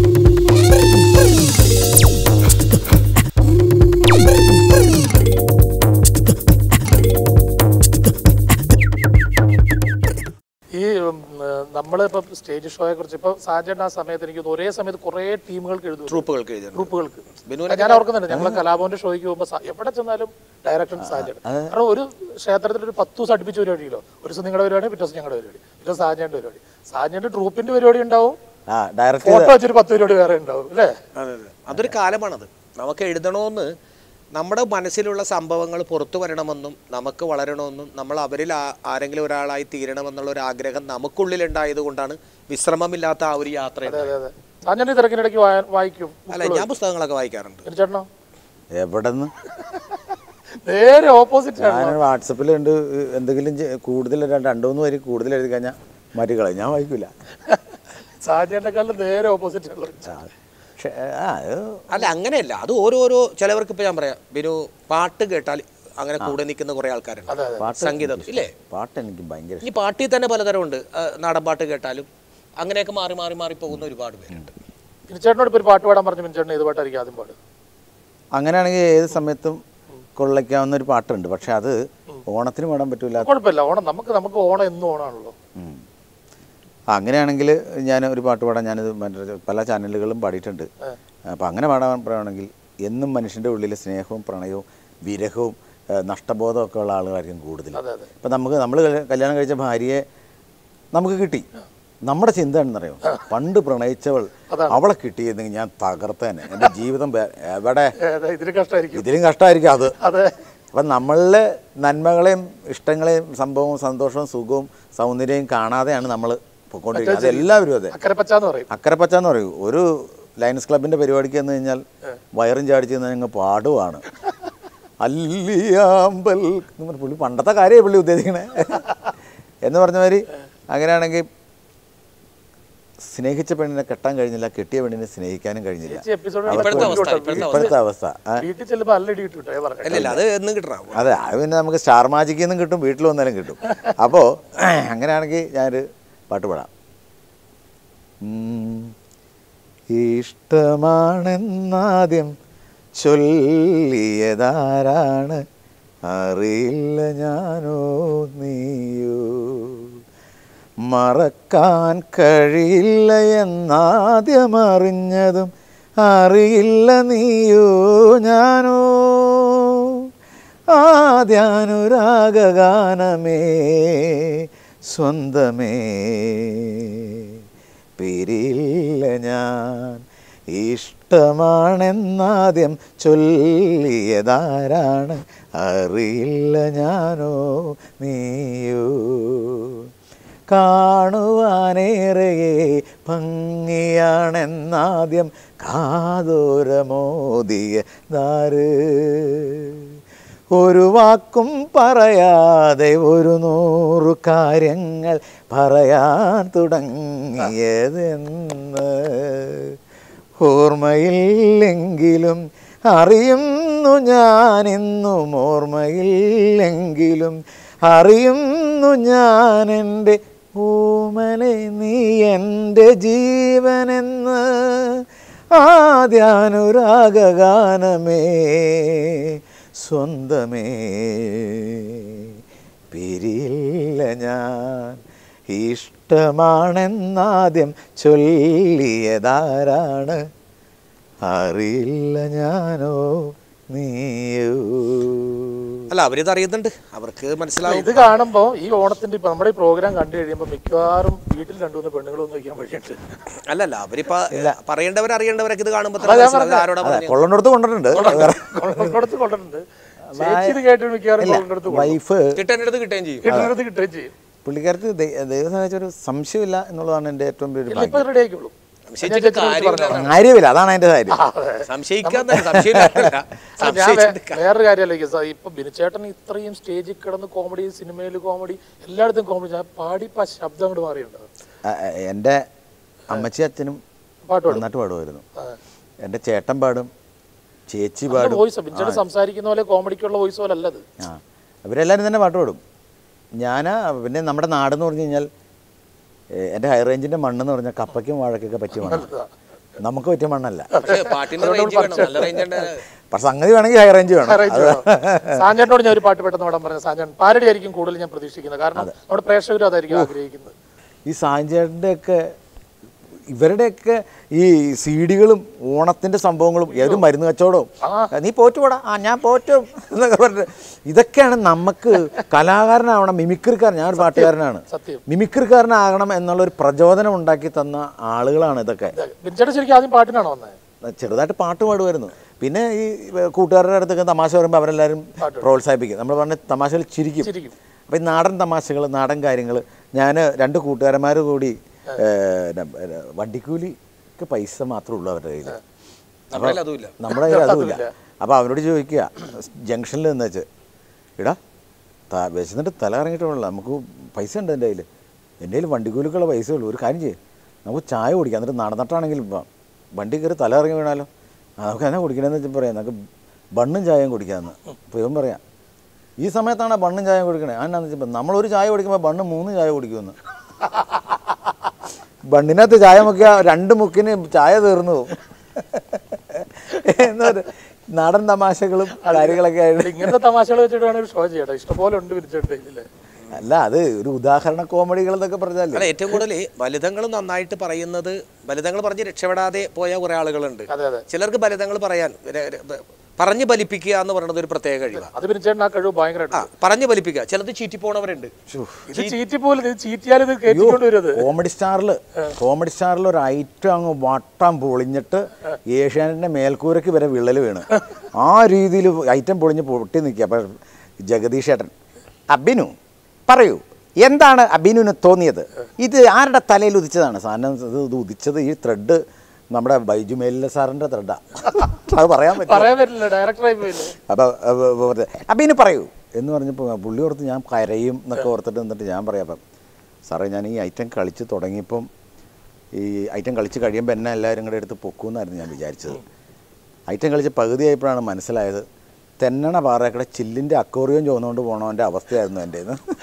ഈ ഉം, ഏഹ്, നമ്മളിപ്പോ സ്റ്റേജ് ഷോയെ കുറിച്ച് ഇപ്പൊ സാജൻ ആ സമയത്ത് എനിക്ക് തോന്നുന്നു ഒരേ സമയത്ത് കുറെ ടീമുകൾക്ക് എഴുതും ട്രൂപ്പുകൾക്ക് എഴുതിയിട്ടുണ്ട് ഗ്രൂപ്പുകൾക്ക് ബിനുവിനെ ഞാൻ ഓർക്കുന്നുണ്ട് ഞങ്ങൾ കലാഭവന്റെ ഷോയ്ക്ക് പോകുമ്പോൾ സ- എവിടെ ചെന്നാലും ഡയറക്ടർ സാജൻ കാരണം ഒരു ക്ഷേത്രത്തിൽ ഒരു പത്ത് ദിവസം അടുപ്പിച്ച് പരിപാടിയില്ലോ ഒരു ദിവസം നിങ്ങളുടെ പരിപാടി പിറ്റേ ദിവസം ഞങ്ങളുടെ പരിപാടി പിറ്റേ ദിവസം സാജന്റെ പരിപാടി സാജന്റെ ട്രൂപ്പിന്റെ പരിപാടി ഉണ്ടാവും ആ ഡയറക്റ്റ് ഫോട്ടോ വെച്ചൊരു പത്ത് പരിപാടി വേറെ ഉണ്ടാവും അല്ലേ അതെ അതെ അതൊരു കാലമാണത് നമുക്ക് എഴുതണമെന്ന് നമ്മുടെ മനസ്സിലുള്ള സംഭവങ്ങൾ പുറത്തു വരണമെന്നും നമുക്ക് വളരണമെന്നും നമ്മൾ അവരിൽ ആ- ആരെങ്കിലും ഒരാളായി തീരണമെന്നുള്ള ഒരു ആഗ്രഹം നമുക്കുള്ളിലുണ്ടായത് കൊണ്ടാണ് വിശ്രമമില്ലാത്ത ആ ഒരു യാത്ര അതെ അതെ അതെ സാജന്റെ തിരക്കിനിടയ്ക്ക് വായ- വായിക്കും അല്ല ഞാൻ പുസ്തകങ്ങളൊക്കെ വായിക്കാറുണ്ട് ചേട്ടനോ എവിടെ നിന്ന് നേരെ ഓപ്പോസിറ്റ് ആണ് ഞാൻ വാട്സപ്പിലുണ്ട് എന്തെങ്കിലും ചെ- കൂടുതൽ രണ്ട് രണ്ട് മൂന്ന് വരി കൂടുതൽ എഴുതി കഴിഞ്ഞാൽ മാറ്റി കളയും ഞാൻ വായിക്കില്ല സാജന്റെ കാലം നേരെ ഓപ്പോസിറ്റ് ആണ് പക്ഷേ ആ അത് അല്ല അങ്ങനെയല്ല അത് ഓരോരോ ചിലവർക്ക് ഇപ്പൊ ഞാൻ പറയാം ബിനു പാട്ട് കേട്ടാൽ അങ്ങനെ കൂടെ നിൽക്കുന്ന കുറെ ആൾക്കാരുണ്ട് അതെ അതെ പാട്ട് സംഗീതം ഇല്ലേ പാട്ട് എനിക്ക് ഭയങ്കര ഈ പാട്ടിൽ തന്നെ പലതരമുണ്ട് ആ, നാടൻ പാട്ട് കേട്ടാലും അങ്ങനെയൊക്കെ മാറി മാറി മാറി പോകുന്ന ഒരുപാട് പേരുണ്ട് മിനിച്ചേട്ടനോട് ഇപ്പൊ ഒരു പാട്ട് പാടാൻ പറഞ്ഞു മിനിച്ചേട്ടൻ ഏത് പാട്ടായിരിക്കും ആദ്യം പാട് അങ്ങനെയാണെങ്കിൽ ഏത് സമയത്തും കൊള്ളയ്ക്കാവുന്ന ഒരു പാട്ടുണ്ട് പക്ഷെ അത് ഓണത്തിന് പാടാൻ പറ്റൂല കുഴപ്പമില്ല ഓണം നമുക്ക് നമുക്ക് ഓണം എന്നും ഓണാണല്ലോ ഉം. ആ, അങ്ങനെയാണെങ്കിൽ ഞാൻ ഒരു പാട്ട് പാടാൻ ഞാനിത് മറ്റേ പല ചാനലുകളിലും പാടിയിട്ടുണ്ട് അപ്പം അങ്ങനെ പാടാൻ പറയുകയാണെങ്കിൽ എന്നും മനുഷ്യൻ്റെ ഉള്ളിൽ സ്നേഹവും പ്രണയവും വിരഹവും ഏ, നഷ്ടബോധവും ഒക്കെ ഉള്ള ആളുകളായിരിക്കും കൂടുതൽ അതെ അതെ ഇപ്പം നമുക്ക് നമ്മൾ കല്യാണം കഴിച്ച ഭാര്യയെ നമുക്ക് കിട്ടി നമ്മുടെ ചിന്ത എന്താണെന്നറിയോ പണ്ട് പ്രണയിച്ചവൾ അവളെ കിട്ടിയിരുന്നെങ്കിൽ ഞാൻ തകർത്തേനെ എൻ്റെ ജീവിതം വേ- എവിടെ ഏതാ ഇതിന് കഷ്ടമായിരിക്കും ഇതിലും കഷ്ടമായിരിക്കും അത് അതെ അപ്പം നമ്മളിലെ നന്മകളെയും ഇഷ്ടങ്ങളെയും സംഭവവും സന്തോഷവും സുഖവും സൗന്ദര്യവും കാണാതെയാണ് നമ്മൾ പൊയ്ക്കൊണ്ടിരിക്കുന്നത് അതെല്ലാവരും അതെ അക്കരപ്പച്ചാന്ന് പറയും അക്കരപ്പച്ച എന്ന് പറയൂ ഒരു ലയൺസ് ക്ലബിൻ്റെ പരിപാടിക്ക് വന്നു കഴിഞ്ഞാൽ വയറും ചാടിച്ച് നിന്ന് ഞങ്ങൾ പാടുവാണ് അല്ലിയാമ്പൽ എന്ന് പറഞ്ഞ പുള്ളി പണ്ടത്തെ കാര്യമാണ് പുള്ളി ഉദ്ദേശിക്കണേ എന്ന് പറഞ്ഞ മാതിരി അങ്ങനെയാണെങ്കിൽ സ്നേഹിച്ച പെണ്ണിനെ കെട്ടാൻ കഴിഞ്ഞില്ല കെട്ടിയ പെണ്ണിനെ സ്നേഹിക്കാനും കഴിഞ്ഞില്ല ചേച്ചി എപ്പിസോഡ് ഇപ്പോഴത്തെ അവസ്ഥ ഇപ്പോഴത്തെ അവസ്ഥ ഇപ്പോഴത്തെ അവസ്ഥ ആ, വീട്ടിൽ ചെല്ലുമ്പോ നല്ല ഇടി കിട്ടും ഞാൻ പറഞ്ഞു അല്ലല്ല അത് എന്നും കിട്ടണം അതെ അത് പിന്നെ നമുക്ക് സ്റ്റാർ മാജിക്കിൽ നിന്നും കിട്ടും വീട്ടിൽ വന്നാലും കിട്ടും അപ്പോൾ അങ്ങനെയാണെങ്കിൽ ഞാനൊരു പാട്ട് പാടാം ഉം. ഇഷ്ടമാണെന്നാദ്യം ചൊല്ലിയതാരാണ് അറിയില്ല ഞാനോ നീയോ മറക്കാൻ കഴിയില്ല എന്നാദ്യം അറിഞ്ഞതും അറിയില്ല നീയോ ഞാനോ ആദ്യാനുരാഗാനമേ സ്വന്തമേ പിരിയില്ല ഞാൻ ഇഷ്ടമാണെന്നാദ്യം ചൊല്ലിയതാരാണ് അറിയില്ല ഞാനോ നീയോ കാണുവാനേറെ ഭംഗിയാണെന്നാദ്യം കാതോരമോദിയ ദാര് ഒരു വാക്കും പറയാതെ ഒരു നൂറു കാര്യങ്ങൾ പറയാൻ തുടങ്ങിയതെന്ന് ഓർമ്മയില്ലെങ്കിലും അറിയുന്നു ഞാനിന്നും ഓർമ്മയില്ലെങ്കിലും അറിയുന്നു ഞാൻ എൻ്റെ ഓമനെ നീ എൻ്റെ ജീവനെന്ന് ആദ്യാനുരാഗാനമേ സ്വന്തമേ പിരിയില്ല ഞാൻ ഇഷ്ടമാണെന്നാദ്യം ചൊല്ലിയതാരാണ് അറിയില്ല ഞാനോ നീയോ അല്ല അവരിത് അറിയുന്നുണ്ട് അവർക്ക് മനസ്സിലാവും ഇത് കാണുമ്പോ ഈ ഓണത്തിന്റെ ഇപ്പൊ നമ്മുടെ ഈ പ്രോഗ്രാം കണ്ടു കഴിയുമ്പോ മിക്കവാറും വീട്ടിൽ രണ്ടുമൂന്ന് പെണ്ണുങ്ങളൊന്നും വയ്ക്കാൻ വഴിയുണ്ട് അല്ലല്ല അവരിപ്പോ പറയേണ്ടവർ അറിയേണ്ടവരൊക്കെ ഇത് കാണുമ്പോൾ തന്നെ മനസ്സിലാവും. ഇത് ആരോടാ അതെ പറഞ്ഞത്? കൊള്ളണ്ടടുത്ത് കൊണ്ടിട്ടുണ്ട് കൊള്ളടുത്ത് കൊണ്ടിട്ടുണ്ട് ചേച്ചി ഇത് കേട്ട് മിക്കവാറും കൊള്ളടുത്ത് വൈഫ് കിട്ടേണ്ടത് കിട്ടുകയും ചെയ്യും കിട്ടുന്നിടത്ത് കിട്ടുകയും ചെയ്യും പുള്ളിക്കാരത്ത് ദൈ- ദൈവം സഹായിച്ച ഒരു സംശയമില്ല എന്നുള്ളതാണ് എൻ്റെ ഏറ്റവും വലിയൊരു ഇല്ല ഭാഗ്യം ഇപ്പൊ റെഡി ആയിക്കോളൂ സംശയിച്ചിട്ട് കാര്യമില്ല കാര്യമില്ല അതാണ് അതിൻ്റെ കാര്യം സംശയിക്കാൻ തന്നെ സംശയമില്ല ഞാൻ വേ- സംശയിച്ചിട്ട് കാ- വേറൊരു കാര്യമല്ലേ സാർ ഇപ്പൊ ബിനുചേട്ടൻ ഇത്രയും സ്റ്റേജിൽ കിടന്ന് കോമഡി സിനിമയിൽ കോമഡി എല്ലായിടത്തും കോമഡി ഞാൻ പാടിപ്പോ ആ ശബ്ദം അങ്ങോട്ട് മാറിയുണ്ട് ആ, ആ, എൻ്റെ അമ്മച്ചി അച്ഛനും പാട്ട് പാടും നന്നായിട്ട് പാടുമായിരുന്നു എൻ്റെ ചേട്ടൻ പാടും ചേച്ചി നല്ല പാടും വോയിസ് ബിനുചേട്ടൻ സംസാരിക്കുന്ന പോലെ കോമഡിക്കുള്ള വോയിസ് പോലെ അല്ലത് ആ അവരെല്ലാവരും തന്നെ പാട്ട് പാടും ഞാൻ പിന്നെ നമ്മുടെ നാടെന്ന് പറഞ്ഞു കഴിഞ്ഞാൽ ഏ, എൻ്റെ ഹൈ റേഞ്ചിൻ്റെ മണ്ണെന്ന് പറഞ്ഞാൽ കപ്പയ്ക്കും വാഴക്കൊക്കെ പറ്റിയ മണ്ണാണ് നമുക്ക് പറ്റിയ മണ്ണല്ല പക്ഷേ പാട്ടിന്റെ റേഞ്ച് വേണം നല്ല റേഞ്ച് ഉണ്ട് പക്ഷെ സംഗതി വേണമെങ്കിൽ ഹൈ റേഞ്ച് വേണം അത് സാഞ്ചേട്ടനോട് ഞാൻ ഒരു പാട്ട് പെട്ടെന്ന് പാടാൻ പറഞ്ഞു സാഞ്ചേട്ടൻ പാരഡി ആയിരിക്കും കൂടുതൽ ഞാൻ പ്രതീക്ഷിക്കുന്നത് കാരണം നമ്മുടെ പ്രേക്ഷകരും അതായിരിക്കും ആഗ്രഹിക്കുന്നത് ഈ സാഞ്ചേട്ടൻ്റെ ഒക്കെ ഇവരുടെയൊക്കെ ഈ സി ഡികളും ഓണത്തിൻ്റെ സംഭവങ്ങളും ഏത് മരുന്ന് കച്ചവടവും നീ പോറ്റുപോടാ ആ ഞാൻ പോറ്റും എന്നൊക്കെ പറഞ്ഞിട്ട് ഇതൊക്കെയാണ് നമുക്ക് കലാകാരനാവണം മിമിക്രിക്കാരൻ ഞാനൊരു പാട്ടുകാരനാണ് സത്യം മിമിക്രിക്കാരനാകണം എന്നുള്ളൊരു പ്രചോദനം ഉണ്ടാക്കി തന്ന ആളുകളാണ് ഇതൊക്കെ ബിനുചേട്ടൻ ശരിക്കും ആദ്യം പാട്ടിനാണോ വന്നത് ചെറുതായിട്ട് പാട്ട് പാടുമായിരുന്നു പിന്നെ ഈ കൂട്ടുകാരുടെ അടുത്തൊക്കെ തമാശ പറയുമ്പോൾ അവരെല്ലാവരും പ്രോത്സാഹിപ്പിക്കും നമ്മൾ പറഞ്ഞ തമാശകൾ ചിരിക്കും ചിരിക്കും അപ്പം ഈ നാടൻ തമാശകൾ നാടൻ കാര്യങ്ങൾ ഞാൻ രണ്ട് കൂട്ടുകാരന്മാർ കൂടി ഏഹ്, ന- ഏഹ്, വണ്ടിക്കൂലിക്ക് പൈസ മാത്രമേ ഉള്ളൂ അവരുടെ കയ്യിൽ നമ്മുടെ കയ്യിൽ അതുമില്ല നമ്മുടെ കയ്യിൽ അതുമില്ല അപ്പോൾ അവരോട് ചോദിക്കുക ജംഗ്ഷനിൽ നിന്ന് വെച്ച് ഇടാ ത വിശന്നിട്ട് തല ഇറങ്ങിയിട്ടുള്ള നമുക്ക് പൈസ ഉണ്ട് എൻ്റെ കയ്യിൽ എൻ്റെ കയ്യിൽ വണ്ടിക്കൂലിക്കുള്ള പൈസ ഉള്ളൂ ഒരു കാര്യം ചെയ്യും നമുക്ക് ചായ കുടിക്കാം എന്നിട്ട് നടന്നിട്ടാണെങ്കിലും ഇപ്പം വണ്ടി കയറി തല ഇറങ്ങി വീണാലോ ആ, നമുക്ക് എന്നാ കുടിക്കണമെന്ന് വെച്ചാൽ പറയാം നമുക്ക് ബണ്ണും ചായയും കുടിക്കാമെന്ന് അപ്പോൾ ഇവൻ പറയാം ഈ സമയത്താണ് ബണ്ണും ചായയും കുടിക്കണേ അതെന്നാന്ന് വെച്ചപ്പോൾ നമ്മളൊരു ചായ കുടിക്കുമ്പോൾ ബണ്ണ് മൂന്ന് ചായ കുടിക്കുമെന്ന് ബണ്ണിനകത്ത് ചായ മുക്കിയ രണ്ട് മുക്കിന് ചായ തീർന്നു പോകും എന്താ പറയുക, നാടൻ തമാശകളും കാര്യങ്ങളൊക്കെ ആയിട്ട് ഇങ്ങനത്തെ തമാശകൾ വെച്ചിട്ട് വേണം ഒരു ഷോ ചെയ്യട്ടെ ഇഷ്ടംപോലെ ഉണ്ട് ബിനുചേട്ടൻ ഇല്ലേ അല്ല അത് ഒരു ഉദാഹരണ കോമഡികൾ എന്നൊക്കെ പറഞ്ഞാലേ അല്ല ഏറ്റവും കൂടുതൽ ബലിതങ്ങൾ നന്നായിട്ട് പറയുന്നത് ബലിതങ്ങൾ പറഞ്ഞ് രക്ഷപ്പെടാതെ പോയ കുറെ ആളുകളുണ്ട് അതെ അതെ ചിലർക്ക് ബലിതങ്ങൾ പറയാൻ ര- ര- ബ- പറഞ്ഞു ബലിപ്പിക്കുക എന്ന് പറയുന്നത് ഒരു പ്രത്യേക കഴിവാണ് അത് ബിനുചേട്ടൻ ആ കഴിവ് ആ ഭയങ്കരമായിട്ട് പറഞ്ഞു ബലിപ്പിക്കുക ചിലത് ചീറ്റി പോണവരുണ്ട് ഇത് ചീറ്റി പോലെ ഇത് ചീറ്റിയാൽ ഇത് കയറ്റിക്കൊണ്ട് വരുന്നത് കോമഡി സ്റ്റാറിൽ കോമഡി സ്റ്റാറിൽ ഒരു ഐറ്റം അങ്ങ് വട്ടം പൊളിഞ്ഞിട്ട് ഏഷ്യാനെറ്റിന്റെ മേൽക്കൂരയ്ക്ക് വരെ വിള്ളൽ വീണ് ആ രീതിയിൽ ഐറ്റം പൊളിഞ്ഞ് പൊട്ടി നിൽക്കുക അപ്പം ജഗദീഷ് ഏട്ടൻ അബിനു പറയൂ എന്താണ് അബിനുവിന് തോന്നിയത് ഇത് ആരുടെ തലയിൽ ഉദിച്ചതാണ് സാധനം ഇത് ഇത് ഉദിച്ചത് ഈ ത്രെഡ് നമ്മുടെ ബൈജു മേലിലെ സാറിൻ്റെ ത്രെഡാണ് അത് പറയാൻ പറ്റും പറയാൻ പറ്റില്ല ഡയറക്ടറായി പോയില്ലേ അപ്പോൾ അബീന് പറയൂ എന്ന് പറഞ്ഞപ്പോൾ പുള്ളി ഓർത്ത് ഞാൻ കരയും എന്നൊക്കെ ഓർത്തിട്ട് നിന്നിട്ട് ഞാൻ പറയാം അപ്പം സാറേ ഞാൻ ഈ ഐറ്റം കളിച്ച് തുടങ്ങിയപ്പം ഈ ഐറ്റം കളിച്ച് കഴിയുമ്പോൾ എന്നെ എല്ലാവരും കൂടെ എടുത്ത് പൊക്കുമെന്നായിരുന്നു ഞാൻ വിചാരിച്ചത് ഐറ്റം കളിച്ച് പകുതിയായപ്പോഴാണ് മനസ്സിലായത് തെന്നണ പാറയക്കടെ ചില്ലിൻ്റെ അക്കോറിയം ചോന്നുകൊണ്ട് പോണവൻ്റെ അവസ്ഥയായിരുന്നു എൻ്റെ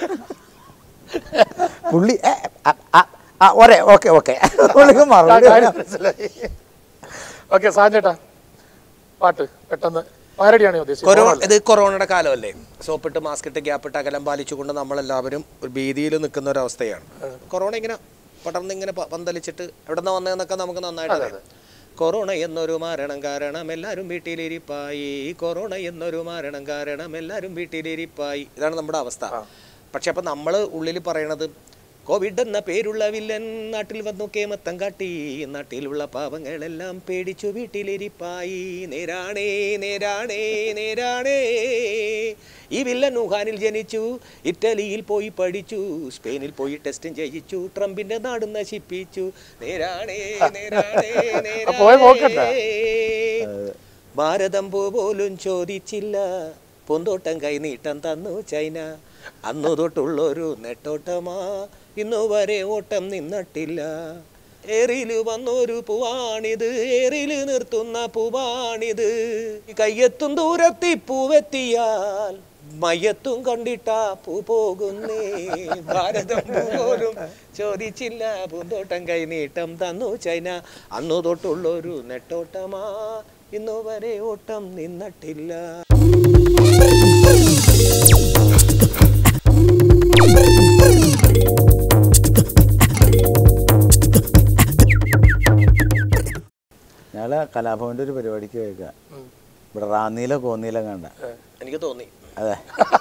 പുള്ളി "ഏ, ആ, ആ, ആ, ഒരേ ഓക്കെ ഓക്കെ പുള്ളിക്ക് മറുപടി കാര്യം മനസ്സിലായി ഓക്കെ സാഞ്ചേട്ടാ പാട്ട് പെട്ടെന്ന് പാരടിയാണ് ഞാൻ ഉദ്ദേശിച്ചത് കൊറോണ ഇത് കൊറോണയുടെ കാലമല്ലേ സോപ്പിട്ട് മാസ്ക് ഇട്ട് ഗ്യാപ്പ് ഇട്ട് അകലം പാലിച്ചുകൊണ്ട് നമ്മളെല്ലാവരും ഒരു ഭീതിയിൽ നിൽക്കുന്ന ഒരു അവസ്ഥയാണ് കൊറോണ ഇങ്ങനെ പടർന്ന് ഇങ്ങനെ പ- പന്തലിച്ചിട്ട് എവിടെ നിന്ന് വന്നതെന്നൊക്കെ നമുക്ക് നന്നായിട്ട് അറിയാം കൊറോണ എന്നൊരു മരണം കാരണം എല്ലാവരും വീട്ടിലിരിപ്പായി കൊറോണ എന്നൊരു മരണം കാരണം എല്ലാവരും വീട്ടിലിരിപ്പായി ഇതാണ് നമ്മുടെ അവസ്ഥ പക്ഷെ അപ്പം നമ്മൾ ഉള്ളിൽ പറയണത് കോവിഡ് എന്ന പേരുള്ള വില്ലൻ നാട്ടിൽ വന്നു കേമത്തം കാട്ടി നാട്ടിലുള്ള പാവങ്ങളെല്ലാം പേടിച്ചു വീട്ടിലിരിപ്പായി നേരാണേ നേരാണേ നേരാണേ ഈ വില്ലൻ വുഹാനിൽ ജനിച്ചു ഇറ്റലിയിൽ പോയി പഠിച്ചു സ്പെയിനിൽ പോയി ടെസ്റ്റും ചെയ്യിച്ചു ട്രംപിന്റെ നാട് നശിപ്പിച്ചു നേരാണേ നേരാണേ പോയ പോക്കണ്ട. നേരാണേ ഭാരതം പോ പോലും ചോദിച്ചില്ല പൂന്തോട്ടം കൈനീട്ടം തന്നു ചൈന അന്നു തൊട്ടുള്ളൊരു നെട്ടോട്ടമാ ഇന്നു വരെ ഓട്ടം നിന്നിട്ടില്ല ഏറില് വന്നൊരു പൂവാണിത് ഏറില് നിർത്തുന്ന പൂവാണിത് കയ്യെത്തും ദൂരത്തി പൂവെത്തിയാൽ മയ്യത്തും കണ്ടിട്ടാ പൂ പോകുന്നേ ഭാരതം പൂ പോലും ചോദിച്ചില്ല പൂന്തോട്ടം കൈനീട്ടം തന്നു ചൈന അന്നു തൊട്ടുള്ളൊരു നെട്ടോട്ടമാ ഇന്നു വരെ ഓട്ടം നിന്നിട്ടില്ല ഞാൻ കലാഭവൻ്റെ ഒരു പരിപാടിക്ക് കേൾക്കുക ഇവിടെ റാന്നിയിലോ കോന്നിയിലോ കണ്ട എനിക്ക് തോന്നി അതെ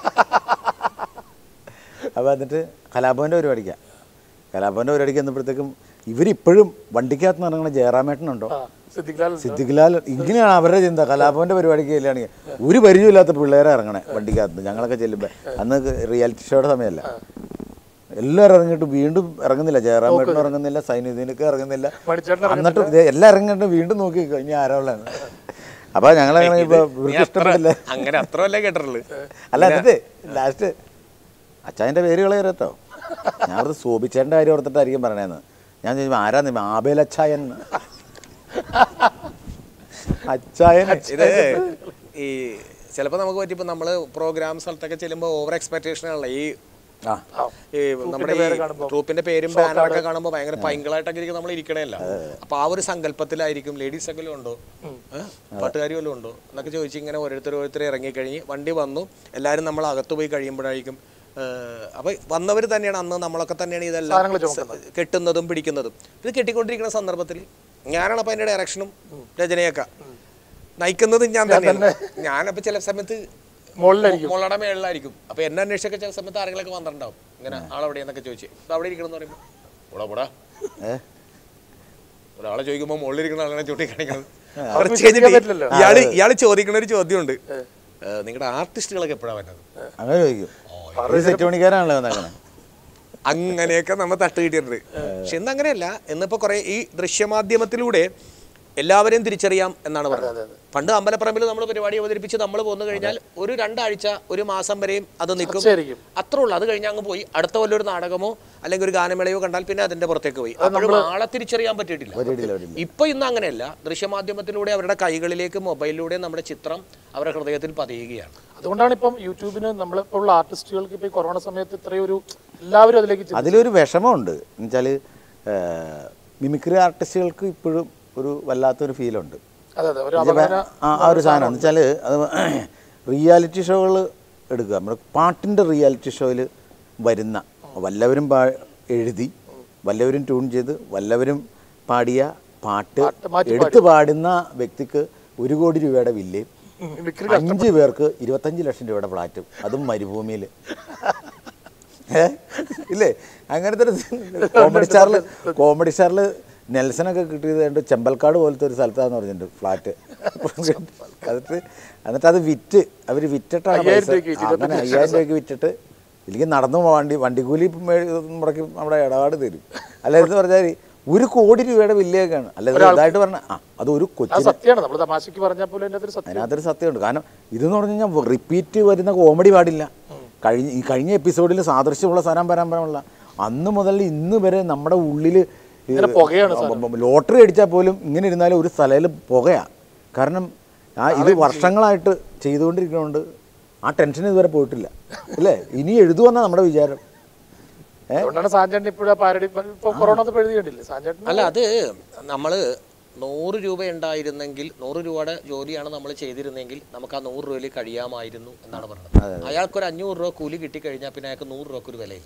അപ്പോൾ എന്നിട്ട് കലാഭവൻ്റെ പരിപാടിക്കാണ് കലാഭവൻ്റെ പരിപാടിക്ക് വന്നപ്പോഴത്തേക്കും ഇവരിപ്പോഴും വണ്ടിക്കകത്ത് നിന്ന് ഇറങ്ങുന്ന ജയറാമേട്ടനുണ്ടോ ആ സിദ്ദിഖ്ലാൽ സിദ്ദിഖ്ലാൽ ഇങ്ങനെയാണ് അവരുടെ ചിന്ത കലാഭവൻ്റെ പരിപാടിക്ക് ചെല്ലുകയാണെങ്കിൽ ഒരു പരിചയമില്ലാത്ത പിള്ളേരെ ഇറങ്ങണേ വണ്ടിക്കകത്ത് ഞങ്ങളൊക്കെ ചെല്ലുമ്പോൾ അന്ന് റിയാലിറ്റി ഷോയുടെ സമയമല്ല എല്ലാവരും ഇറങ്ങിയിട്ട് വീണ്ടും ഇറങ്ങുന്നില്ല ജയറാമേട്ടനും ഇറങ്ങുന്നില്ല സൈനുദ്ദീനൊക്കെ ഇറങ്ങുന്നില്ല മണിച്ചേട്ടൻ എന്നിട്ട് ഇത് എല്ലാം ഇറങ്ങിയിട്ട് വീണ്ടും നോക്കി നിൽക്കുക, ഇനി ആരാ ഉള്ളതെന്ന് അപ്പൊ ഞങ്ങൾ ഇപ്പൊ നീ ഇവർക്ക് അത്ര ഇഷ്ടപ്പെട്ടില്ല അങ്ങനെ അത്രയല്ലേ കേട്ടിട്ടുള്ളൂ അല്ല എന്നിട്ട് ലാസ്റ്റ് അച്ഛൻ്റെ പേര് കളയരുത് കേട്ടോ ഞാൻ അത് സോബിച്ചേൻ്റെ കാര്യം ഓർത്തിട്ടായിരിക്കും പറയണേന്ന് ഞാൻ ചോദിച്ചു ആരാന്ന് ആബേൽ അച്ചായൻ അച്ചായൻ ഇത് ഈ ചിലപ്പോൾ നമുക്ക് പറ്റിയപ്പോൾ നമ്മൾ പ്രോഗ്രാം സ്ഥലത്തൊക്കെ ചെല്ലുമ്പോൾ ഓവർ എക്സ്പെക്ടേഷൻ ആണല്ലോ ഈ ആ ഈ നമ്മുടെ പേര് ഈ കാണുമ്പോ ട്രൂപ്പിന്റെ പേരും ബാനറൊക്കെ കാണുമ്പോൾ ഭയങ്കര പൈങ്കിളായിട്ടൊക്കെ ഇരിക്കും നമ്മൾ ഇരിക്കണേല്ല അപ്പൊ ആ ഒരു സങ്കല്പത്തിലായിരിക്കും ലേഡീസ് ഒക്കെ ഉണ്ടോ ഏഹ്? പാട്ടുകാരി വല്ലതും ഉണ്ടോ എന്നൊക്കെ ചോദിച്ച് ഇങ്ങനെ ഓരോരുത്തർ ഓരോരുത്തർ ഇറങ്ങിക്കഴിഞ്ഞ് വണ്ടി വന്നു എല്ലാവരും നമ്മൾ അകത്ത് പോയി കഴിയുമ്പോഴായിരിക്കും ഏഹ്, അപ്പൊ വന്നവർ തന്നെയാണ് അന്ന് നമ്മളൊക്കെ തന്നെയാണ് ഇതെല്ലാം സാധനങ്ങൾ ചുമക്കുന്നത്. സ- കെട്ടുന്നതും പിടിക്കുന്നതും ഇത് കെട്ടിക്കൊണ്ടിരിക്കുന്ന സന്ദർഭത്തിൽ ഞാനാണ് അപ്പൊ അതിന്റെ ഡയറക്ഷനും രചനയൊക്കെ നയിക്കുന്നതും ഞാൻ തന്നെയാണ് ഞാനപ്പോ ചില സമയത്ത് മുകളിലായിരിക്കും മുളയുടെ മേളിലായിരിക്കും അപ്പൊ എന്നെ അന്വേഷിച്ചൊക്കെ ചില സമയത്ത് ആരെങ്കിലൊക്കെ വന്നിട്ടുണ്ടാവും ഇങ്ങനെ ആളെവിടെ എന്നൊക്കെ ചോദിച്ചു ഇത് അവിടെ ഇരിക്കണം എന്ന് പറയുമ്പോൾ കൂടാ കൂടാ ഏ? ഒരാളെ ചോദിക്കുമ്പോൾ മുകളിലിരിക്കുന്ന ആളെ ചൂട്ടി കാണിക്കുന്നത് അവർക്ക് കുറച്ച് വിശ്വസിക്കാൻ കഴിഞ്ഞിട്ട് പറ്റില്ലല്ലോ. ഇയാള് ഇയാള് ചോദിക്കുന്ന ഒരു ചോദ്യമുണ്ട് നിങ്ങളുടെ ആർട്ടിസ്റ്റുകളൊക്കെ എപ്പോഴാണ് വരുന്നത് അങ്ങനെ ചോദിക്കും ഒരു സെറ്റ് മണിക്കാരാണല്ലോ വന്നേക്കണേ അങ്ങനെയൊക്കെ നമ്മൾ തട്ട് കിട്ടിയിട്ടുണ്ട് പക്ഷെ ഇന്ന് അങ്ങനെയല്ല ഇന്നിപ്പോ കുറെ ഈ ദൃശ്യമാധ്യമത്തിലൂടെ എല്ലാവരെയും തിരിച്ചറിയാം എന്നാണ് പറഞ്ഞത് പണ്ട് അമ്പലപ്പറമ്പിൽ നമ്മൾ പരിപാടി അവതരിപ്പിച്ച് നമ്മൾ പോന്നു കഴിഞ്ഞാൽ ഒരു രണ്ടാഴ്ച ഒരു മാസം വരെയും അത് നിൽക്കും ശരിക്കും അത്രേ ഉള്ളൂ അത് കഴിഞ്ഞ് അങ്ങ് പോയി അടുത്ത കൊല്ലം ഒരു നാടകമോ അല്ലെങ്കിൽ ഒരു ഗാനമേളയോ കണ്ടാൽ പിന്നെ അതിന്റെ പുറത്തേക്ക് പോയി അപ്പോഴും ആളെ തിരിച്ചറിയാൻ പറ്റിയിട്ടില്ല വരില്ല വരില്ല ഇപ്പൊ ഇന്ന് അങ്ങനെയല്ല ദൃശ്യമാധ്യമത്തിലൂടെ അവരുടെ കൈകളിലേക്ക് മൊബൈലിലൂടെ നമ്മുടെ ചിത്രം അവരുടെ ഹൃദയത്തിൽ പതിയുകയാണ് അതുകൊണ്ടാണ് ഇപ്പം യൂട്യൂബിന് നമ്മളിപ്പോൾ ഉള്ള ആർട്ടിസ്റ്റുകൾക്ക് ഇപ്പൊ ഈ കൊറോണ സമയത്ത് ഇത്രയും ഒരു എല്ലാവരും അതിലേക്ക് ചിന്തി- അതിലൊരു വിഷമമുണ്ട് എന്നുവെച്ചാൽ മിമിക്രി ആർട്ടിസ്റ്റുകൾക്ക് ഇപ്പോഴും ഒരു വല്ലാത്തൊരു ഫീലുണ്ട് അതെ അതെ ഒരു അപകട ആ ആ ഒരു സാധനം എന്ന് വെച്ചാൽ അത് റിയാലിറ്റി ഷോകൾ എടുക്കുക നമ്മുടെ പാട്ടിൻ്റെ റിയാലിറ്റി ഷോയിൽ വരുന്ന വല്ലവരും പാ എഴുതി വല്ലവരും ട്യൂൺ ചെയ്ത് വല്ലവരും പാടിയ പാട്ട് പാട്ട് മാറ്റി എടുത്ത് പാടുന്ന വ്യക്തിക്ക് ഒരു കോടി രൂപയുടെ വില്ലയും മിമിക്രി അഞ്ച് പേർക്ക് ഇരുപത്തഞ്ച് ലക്ഷം രൂപയുടെ ഫ്ലാറ്റും അതും മരുഭൂമിയിൽ ഏ ഇല്ലേ അങ്ങനത്തെ ഒരു കോമഡി സ്റ്റാറിൽ കോമഡി സ്റ്റാറിൽ നെൽസനൊക്കെ കിട്ടിയത് കണ്ട് ചെമ്പൽക്കാട് പോലത്തെ ഒരു സ്ഥലത്താന്ന് പറഞ്ഞിട്ടുണ്ട് ഫ്ലാറ്റ് എന്നിട്ട് എന്നിട്ട് അത് വിറ്റ് അവർ വിറ്റിട്ടാണ് അയ്യായിരം പൈസ രൂപയ്ക്ക് ആ, അങ്ങനെ അയ്യായിരം രൂപയ്ക്ക് വിറ്റിട്ട് ഇല്ലെങ്കിൽ നടന്നു പോകാൻ വണ്ടി വണ്ടിക്കൂലി ഇപ്പം മേ- മുടക്കി നമ്മുടെ ഇടപാട് തരും അല്ല എന്ന് പറഞ്ഞാൽ ഒരു കോടി രൂപയുടെ വില്ലയൊക്കെയാണ് അല്ല ഇത് ഇതായിട്ട് പറഞ്ഞ ആ അത് ഒരു അത് കൊച്ചിന് സത്യമാണ് നമ്മൾ തമാശക്ക് പറഞ്ഞാൽ പോലും അതിൻ്റെ അകത്തൊരു സത്യം അതിനകത്തൊരു സത്യമുണ്ട് കാരണം ഇതെന്ന് പറഞ്ഞു കഴിഞ്ഞാൽ റിപ്പീറ്റ് വരുന്ന കോമഡി പാടില്ല കഴിഞ്ഞ ഈ കഴിഞ്ഞ എപ്പിസോഡിൽ സാദൃശ്യമുള്ള സരം പരമ്പരമുള്ള അന്ന് മുതൽ ഇന്ന് വരെ നമ്മുടെ ഉള്ളിൽ ഇങ്ങനെ പുകയാണ് ലോട്ടറി അടിച്ചാൽ പോലും ഇങ്ങനെ ഇരുന്നാലും ഒരു സ്ഥലയിൽ പുകയാ കാരണം ആ ഇത് വർഷങ്ങളായിട്ട് ചെയ്തുകൊണ്ടിരിക്കുന്നതുകൊണ്ട് ആ ടെൻഷൻ ഇതുവരെ പോയിട്ടില്ല അല്ലേ ഇനി എഴുതുമെന്നാണ് നമ്മുടെ വിചാരം അതുകൊണ്ടാണ് സാഞ്ചേട്ടൻ ഇപ്പോഴും പാരഡി ഇപ്പൊ കൊറോണ ഒന്നും എഴുതി കണ്ടില്ലേ സാഞ്ചേട്ടൻ അല്ല അത് നമ്മൾ നൂറ് രൂപ ഉണ്ടായിരുന്നെങ്കിൽ നൂറ് രൂപയുടെ ജോലിയാണ് നമ്മൾ ചെയ്തിരുന്നെങ്കിൽ നമുക്ക് ആ നൂറ് രൂപയിൽ കഴിയാമായിരുന്നു എന്നാണ് പറഞ്ഞത് അയാൾക്കൊരു അഞ്ഞൂറ് രൂപ കൂലി കിട്ടിക്കഴിഞ്ഞാൽ പിന്നെ അയാൾക്ക് നൂറ് രൂപക്ക് ഒരു വിലയില്ല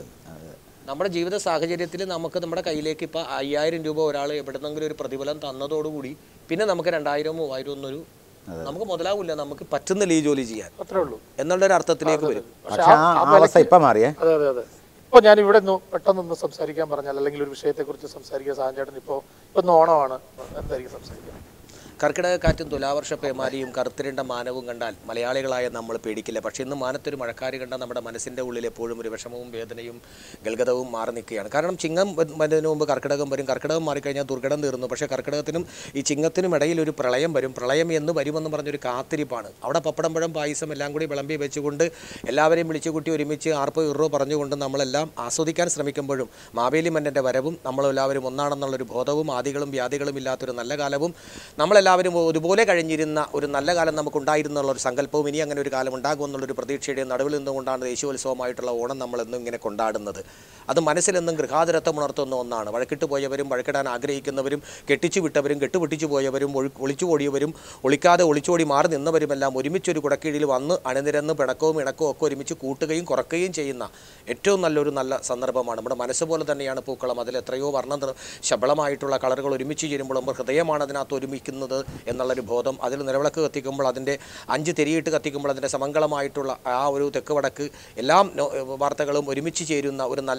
നമ്മുടെ ജീവിത സാഹചര്യത്തിൽ നമുക്ക് നമ്മുടെ കയ്യിലേക്ക് ഇപ്പം അയ്യായിരം രൂപ ഒരാൾ എവിടെന്നെങ്കിലും ഒരു പ്രതിഫലം തന്നതോടുകൂടി പിന്നെ നമുക്ക് രണ്ടായിരം മൂവായിരം ഒന്നൊരു നമുക്ക് മുതലാവില്ല നമുക്ക് പറ്റുന്നില്ല ഈ ജോലി ചെയ്യാൻ അത്രേ ഉള്ളൂ എന്നുള്ളൊരു അർത്ഥത്തിലേക്ക് വരും പക്ഷെ ആ ആ അവസ്ഥ ഇപ്പം മാറിയേ അതെ അതെ അതെ ഇപ്പോൾ ഞാൻ ഇവിടെ നിന്ന് പെട്ടെന്നൊന്ന് സംസാരിക്കാൻ പറഞ്ഞാൽ അല്ലെങ്കിൽ ഒരു വിഷയത്തെക്കുറിച്ച് സംസാരിക്കാൻ സാഞ്ചേട്ടൻ ഇപ്പോൾ ഇപ്പൊ ഇന്ന് ഓണമാണ് എന്തായിരിക്കും സംസാരിക്കുക കർക്കിടക കാറ്റും തുലാവർഷ പേമാരിയും കറുത്തിരണ്ട മാനവും കണ്ടാൽ മലയാളികളായ നമ്മൾ പേടിക്കില്ല പക്ഷേ ഇന്ന് മാനത്തൊരു മഴക്കാര് കണ്ടാൽ നമ്മുടെ മനസ്സിൻ്റെ ഉള്ളിൽ എപ്പോഴും ഒരു വിഷമവും വേദനയും ഗൽഗതവും മാറി നിൽക്കുകയാണ് കാരണം ചിങ്ങം വ- വരുന്നതിന് മുമ്പ് കർക്കിടകം വരും കർക്കിടകം മാറിക്കഴിഞ്ഞാൽ ദുർഘടം തീർന്നു പക്ഷേ കർക്കിടകത്തിനും ഈ ചിങ്ങത്തിനും ഇടയിൽ ഒരു പ്രളയം വരും പ്രളയം എന്ന് വരുമെന്ന് പറഞ്ഞൊരു കാത്തിരിപ്പാണ് അവിടെ പപ്പടം പഴം പായസം എല്ലാം കൂടി വിളമ്പി വെച്ചുകൊണ്ട് എല്ലാവരെയും വിളിച്ചു കൂട്ടി ഒരുമിച്ച് ആർപ്പോ ഇറോ പറഞ്ഞുകൊണ്ട് നമ്മളെല്ലാം ആസ്വദിക്കാൻ ശ്രമിക്കുമ്പോഴും മാവേലി മന്നൻ്റെ വരവും നമ്മളെല്ലാവരും ഒന്നാണെന്നുള്ളൊരു ബോധവും ആദികളും വ്യാധികളും ഇല്ലാത്തൊരു നല്ല കാലവും നമ്മളെല്ലാവരും ഒരുപോലെ കഴിഞ്ഞിരുന്ന ഒരു നല്ല കാലം നമുക്കുണ്ടായിരുന്നുള്ള ഒരു സങ്കല്പവും ഇനി അങ്ങനെ ഒരു കാലം ഉണ്ടാകുമെന്നുള്ളൊരു പ്രതീക്ഷയുടെ നടുവിൽ നിന്നുകൊണ്ടാണ് ദേശീയോത്സവമായിട്ടുള്ള ഓണം നമ്മളെന്നും ഇങ്ങനെ കൊണ്ടാടുന്നത് അത് മനസ്സിലെന്നും ഗൃഹാതുരത്വം ഉണർത്തുന്ന ഒന്നാണ് വഴക്കിട്ട് പോയവരും വഴക്കിടാൻ ആഗ്രഹിക്കുന്നവരും കെട്ടിച്ചു വിട്ടവരും കെട്ടുപൊട്ടിച്ചു പോയവരും ഒഴി ഒളിച്ചു ഓടിയവരും ഒളിക്കാതെ ഒളിച്ചോടി മാറി നിന്നവരുമെല്ലാം ഒരുമിച്ചൊരു കുടക്കീഴിൽ വന്ന് അണിനിരന്ന് പിണക്കവും ഇണക്കവും ഒക്കെ ഒരുമിച്ച് കൂട്ടുകയും കുറയ്ക്കുകയും ചെയ്യുന്ന ഏറ്റവും നല്ലൊരു നല്ല സന്ദർഭമാണ് നമ്മുടെ മനസ്സ് പോലെ തന്നെയാണ് പൂക്കളം അതിൽ എത്രയോ വർണ്ണ നിറ- ശബളമായിട്ടുള്ള കളറുകൾ ഒരുമിച്ച് ചേരുമ്പോൾ നമ്മുടെ ഹൃദയമാണ് അതിനകത്ത് ഒരുമിക്കുന്നത് എന്നുള്ളൊരു ബോധം അതിൽ നിലവിളക്ക് കത്തിക്കുമ്പോൾ അതിൻ്റെ അഞ്ച് തിരിയിട്ട് കത്തിക്കുമ്പോൾ അതിൻ്റെ സമംഗളമായിട്ടുള്ള ആ ഒരു തെക്ക് വടക്ക് എല്ലാം നോ- വാർത്തകളും ഒരുമിച്ച് ചേരുന്ന ഒരു നല്ല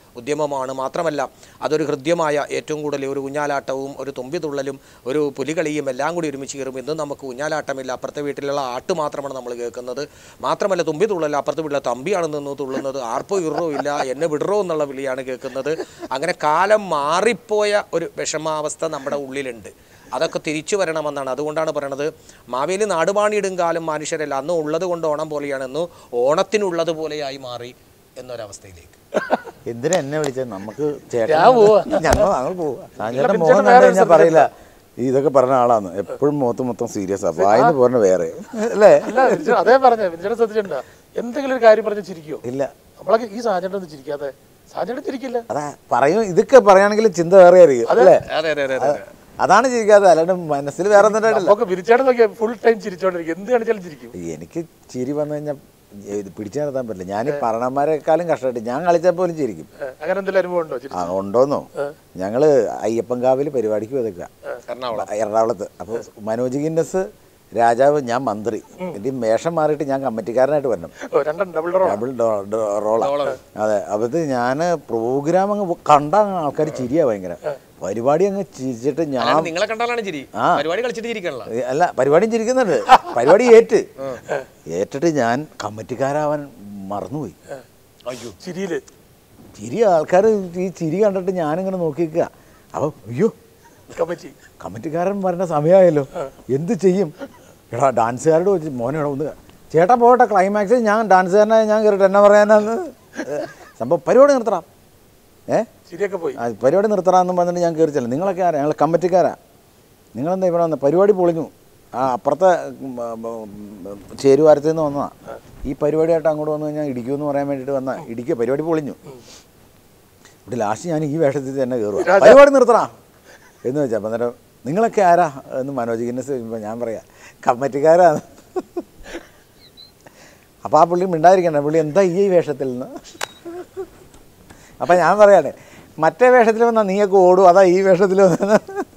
ഉദ്യമമാണ് മാത്രമല്ല അതൊരു ഹൃദ്യമായ ഏറ്റവും കൂടുതൽ ഒരു ഊഞ്ഞാലാട്ടവും ഒരു തുമ്പിതുള്ളലും ഒരു പുലികളിയും എല്ലാം കൂടി ഒരുമിച്ച് കയറും ഇന്നും നമുക്ക് ഊഞ്ഞാലാട്ടമില്ല അപ്പുറത്തെ വീട്ടിലുള്ള ആട്ട് മാത്രമാണ് നമ്മൾ കേൾക്കുന്നത് മാത്രമല്ല തുമ്പി തുള്ളല്ല അപ്പുറത്തെ വീട്ടിലെ തമ്പിയാണ് നിന്ന് തുള്ളുന്നത് ആർപ്പോ ഇറോ ഇല്ല എന്നെ വിടറോ എന്നുള്ള വിളിയാണ് കേൾക്കുന്നത് അങ്ങനെ കാലം മാറിപ്പോയ ഒരു വിഷമാവസ്ഥ നമ്മുടെ ഉള്ളിലുണ്ട് അതൊക്കെ തിരിച്ചു വരണമെന്നാണ് അതുകൊണ്ടാണ് പറയണത് മാവേലി നാടുപാണിയിടും കാലം മനുഷ്യരല്ല അന്ന് ഉള്ളത് കൊണ്ട് ഓണം പോലെയാണ് ഇന്ന് ഓണത്തിനുള്ളത് പോലെയായി മാറി എന്നൊരവസ്ഥയിലേക്ക് എന്തിനാ എന്നെ വിളിച്ചത് നമുക്ക് ചേട്ടൻ ഞാൻ പോവാ. ഞങ്ങൾ ഞങ്ങൾ പോവാ ചേട്ടൻ പിന്നെ മോഹൻ ചേട്ടൻ കണ്ടു വേറെ കഴിഞ്ഞാൽ പറയില്ല ഈ ഇതൊക്കെ പറഞ്ഞ ആളാണ് എപ്പോഴും മുഖത്ത് മൊത്തം സീരിയസ് ആ വായിന്ന് പറഞ്ഞ വേറെ അല്ലേ അല്ല വിൻചേട്ടൻ അതേ പറഞ്ഞ വിൻചേട്ടൻ ശ്രദ്ധിച്ചിട്ടുണ്ടോ എന്തെങ്കിലും ഒരു കാര്യം പറഞ്ഞ് ചിരിക്കുവോ ഇല്ല നമ്മളൊക്കെ ഈ സാഹചര്യം ഒന്നും ചിരിക്കാതെ സാഹചര്യം ചിരിക്കില്ല അതാ പറയും ഇതൊക്കെ പറയുകയാണെങ്കിൽ ചിന്ത വേറെ ആയിരിക്കും അല്ലേ അതെ അതെ അതെ അതെ അതാണ് ചിരിക്കാതെ അല്ലാണ്ട് മനസ്സിൽ വേറെ എന്തിനായിട്ടില്ല നമുക്ക് വിരിച്ചേട്ടൻ നോക്കിയാ ഫുൾ ടൈം ചിരിച്ചോണ്ടിരിക്കും എന്ത് കാണിച്ചാലും ചിരിക്കും എനിക്ക് ചിരി വന്നു കഴിഞ്ഞാൽ ഇത് പിടിച്ചു നിർത്താൻ പറ്റില്ല ഞാൻ ഈ പറണന്മാരെക്കാളും കഷ്ടമായിട്ട് ഞാൻ കളിച്ചാൽ പോലും ചിരിക്കും ഏ, അങ്ങനെ എന്തെങ്കിലും അനുഭവം ഉണ്ടോ ചിരി ആ ഉണ്ടോന്നോ ഞങ്ങള് അയ്യപ്പൻകാവിൽ പരിപാടിക്ക് വിതക്കുക എറണാകുളം എറണാകുളത്ത് അപ്പോൾ മനോജ് ഗിന്നസ് രാജാവ് ഞാൻ മന്ത്രി എൻ്റെ ഈ മേഷം മാറിയിട്ട് ഞാൻ കമ്മിറ്റിക്കാരനായിട്ട് വരണം ഓ രണ്ടും ഡബിൾ ഡോർ ഡബിൾ റോളാ അതെ അപ്പോൾ ഞാൻ പ്രോഗ്രാം അങ്ങ് കണ്ട ആൾക്കാർ ചിരിയാ ഭയങ്കര പരിപാടി അങ്ങ് ചിരിച്ചിട്ട് ഞാൻ അല്ലാണ്ട് നിങ്ങളെ കണ്ടാലാണ് ചിരി ആ. പരിപാടി കളിച്ചിട്ട് ചിരിക്കണല്ലോ ഏ, അല്ല പരിപാടിയും ചിരിക്കുന്നുണ്ട് പരിപാടി ഏറ്റ് ഏറ്റിട്ട് ഞാൻ കമ്മിറ്റിക്കാരാവാൻ മറന്നുപോയി അയ്യോ ചിരിയില് ചിരി ആൾക്കാർ ഈ ചിരി കണ്ടിട്ട് ഞാനിങ്ങനെ നോക്കി നിൽക്കുക അപ്പോൾ അയ്യോ കമ്മിറ്റി കമ്മിറ്റിക്കാരൻ വരേണ്ട സമയമായല്ലോ എന്ത് ചെയ്യും എടാ ഡാൻസുകാരോട് വെച്ച് മോനെ എടാ ഒന്ന് ചേട്ടാ പോകട്ടെ ക്ലൈമാക്സിൽ ഞാൻ ഡാൻസുകാരനായ ഞാൻ കയറിട്ട് എന്നാ പറയാനാന്ന് ഏ, സംഭവം പരിപാടി നിർത്തണം ഏ ചിരിയൊക്കെ പോയി ആ, പരിപാടി നിർത്തണമെന്നും പറഞ്ഞിട്ട് ഞാൻ കയറി ചെല്ലാം നിങ്ങളൊക്കെ ആരാ ഞങ്ങൾ കമ്മിറ്റിക്കാരാ നിങ്ങളെന്താ ഇവിടെ വന്നത് പരിപാടി പൊളിഞ്ഞു ആ അപ്പുറത്തെ ഉം, ഉം, ഉം, ചേരുവാരത്തിൽ നിന്ന് വന്നതാ ഈ പരിപാടിയായിട്ട് അങ്ങോട്ട് വന്നു കഴിഞ്ഞാൽ ഇടിക്കുമെന്ന് പറയാൻ വേണ്ടിയിട്ട് വന്ന ഇടിക്കുക പരിപാടി പൊളിഞ്ഞു ഇവിടെ ലാസ്റ്റ് ഞാൻ ഈ വേഷത്തിൽ തന്നെ കയറുക പരിപാടി നിർത്തണ എന്ന് വെച്ചാൽ അപ്പം അന്നേരം നിങ്ങളൊക്കെ ആരാ എന്ന് മനോജ് ഗിന്നസ് ചോദിക്കുമ്പോൾ ഞാൻ പറയാം കമ്മിറ്റിക്കാരാണ് അപ്പോൾ ആ പുള്ളി മിണ്ടാതിരിക്കണ്ട പുള്ളി എന്താ ഈ വേഷത്തിൽ നിന്ന് അപ്പം ഞാൻ പറയാണ് മറ്റേ വേഷത്തിൽ വന്നാൽ നീയൊക്കെ ഓടും അതാ ഈ വേഷത്തിൽ വന്ന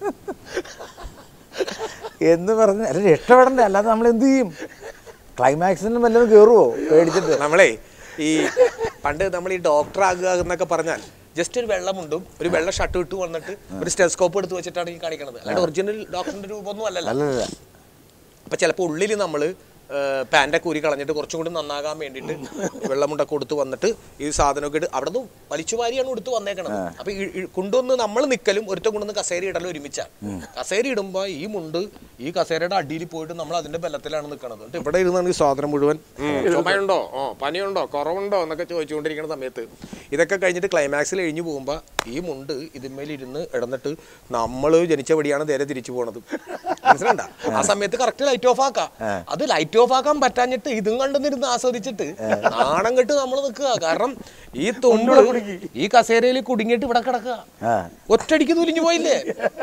എന്ന് പറഞ്ഞ് അല്ല രക്ഷപ്പെടണ്ടേ അല്ലാതെ നമ്മൾ എന്ത് ചെയ്യും ക്ലൈമാക്സിന് വല്ലതും കയറുമോ പേടിച്ചിട്ട് നമ്മളെ ഈ പണ്ട് നമ്മൾ ഈ ഡോക്ടർ ആകുക എന്നൊക്കെ പറഞ്ഞാൽ ജസ്റ്റ് ഒരു വെള്ളമുണ്ടും ഒരു വെള്ള ഷർട്ട് ഇട്ട് വന്നിട്ട് ഒരു സ്റ്റെസ്കോപ്പ് എടുത്ത് വെച്ചിട്ടാണ് ഈ കാണിക്കണത് അല്ലാണ്ട് ഒറിജിനൽ ഡോക്ടറിന്റെ രൂപമൊന്നും അല്ലല്ലോ അല്ലല്ല അപ്പൊ ചിലപ്പോൾ ഉള്ളിൽ നമ്മൾ പാൻ്റൊക്കെ ഊരി കളഞ്ഞിട്ട് കുറച്ചും കൂടി നന്നാകാൻ വേണ്ടിയിട്ട് വെള്ളമുണ്ടൊക്കെ കൊടുത്ത് വന്നിട്ട് ഈ സാധനമൊക്കെ ഇട്ട് അവിടെ നിന്ന് വലിച്ചു വാരിയാണ് എടുത്ത് വന്നേക്കണത് അപ്പൊ ഈ- ഈ കൊണ്ടുവന്ന് നമ്മൾ നിൽക്കലും ഒരുത്തം കൊണ്ടുവന്ന് കസേര ഇടലും ഒരുമിച്ചാണ് കസേര ഇടുമ്പോൾ ഈ മുണ്ട് ഈ കസേരയുടെ അടിയിൽ പോയിട്ട് നമ്മൾ അതിന്റെ ബലത്തിലാണ് നിൽക്കണത് എന്നിട്ട് ഇവിടെ ഇരുന്നാണ് ഈ സാധനം മുഴുവൻ ഉം, ചുമയുണ്ടോ ഓ പനിയുണ്ടോ കുറവുണ്ടോ എന്നൊക്കെ ചോദിച്ചുകൊണ്ടിരിക്കുന്ന സമയത്ത് ഇതൊക്കെ കഴിഞ്ഞിട്ട് ക്ലൈമാക്സിൽ കഴിഞ്ഞു പോകുമ്പോൾ ഈ മുണ്ട് ഇതിന്മേലിരുന്ന് ഇടന്നിട്ട് നമ്മൾ ജനിച്ച വഴിയാണ് നേരെ തിരിച്ചു പോണത് മനസ്സിലണ്ട ആ സമയത്ത് കറക്റ്റ് ലൈറ്റ് ഓഫ് ആക്കാം അത് ലൈറ്റ് ഓഫ് ആക്കാൻ പറ്റാഞ്ഞിട്ട് ഇതും കണ്ടെന്നിരുന്ന് ആസ്വദിച്ചിട്ട് നാണം കെട്ട് നമ്മൾ നിൽക്കുക കാരണം ഈ തുമ്പ് ഈ കസേരയിൽ കുടുങ്ങിയിട്ട് ഇവിടെ കിടക്കുക ആ ഒറ്റടിക്ക് തുലിഞ്ഞു പോയില്ലേ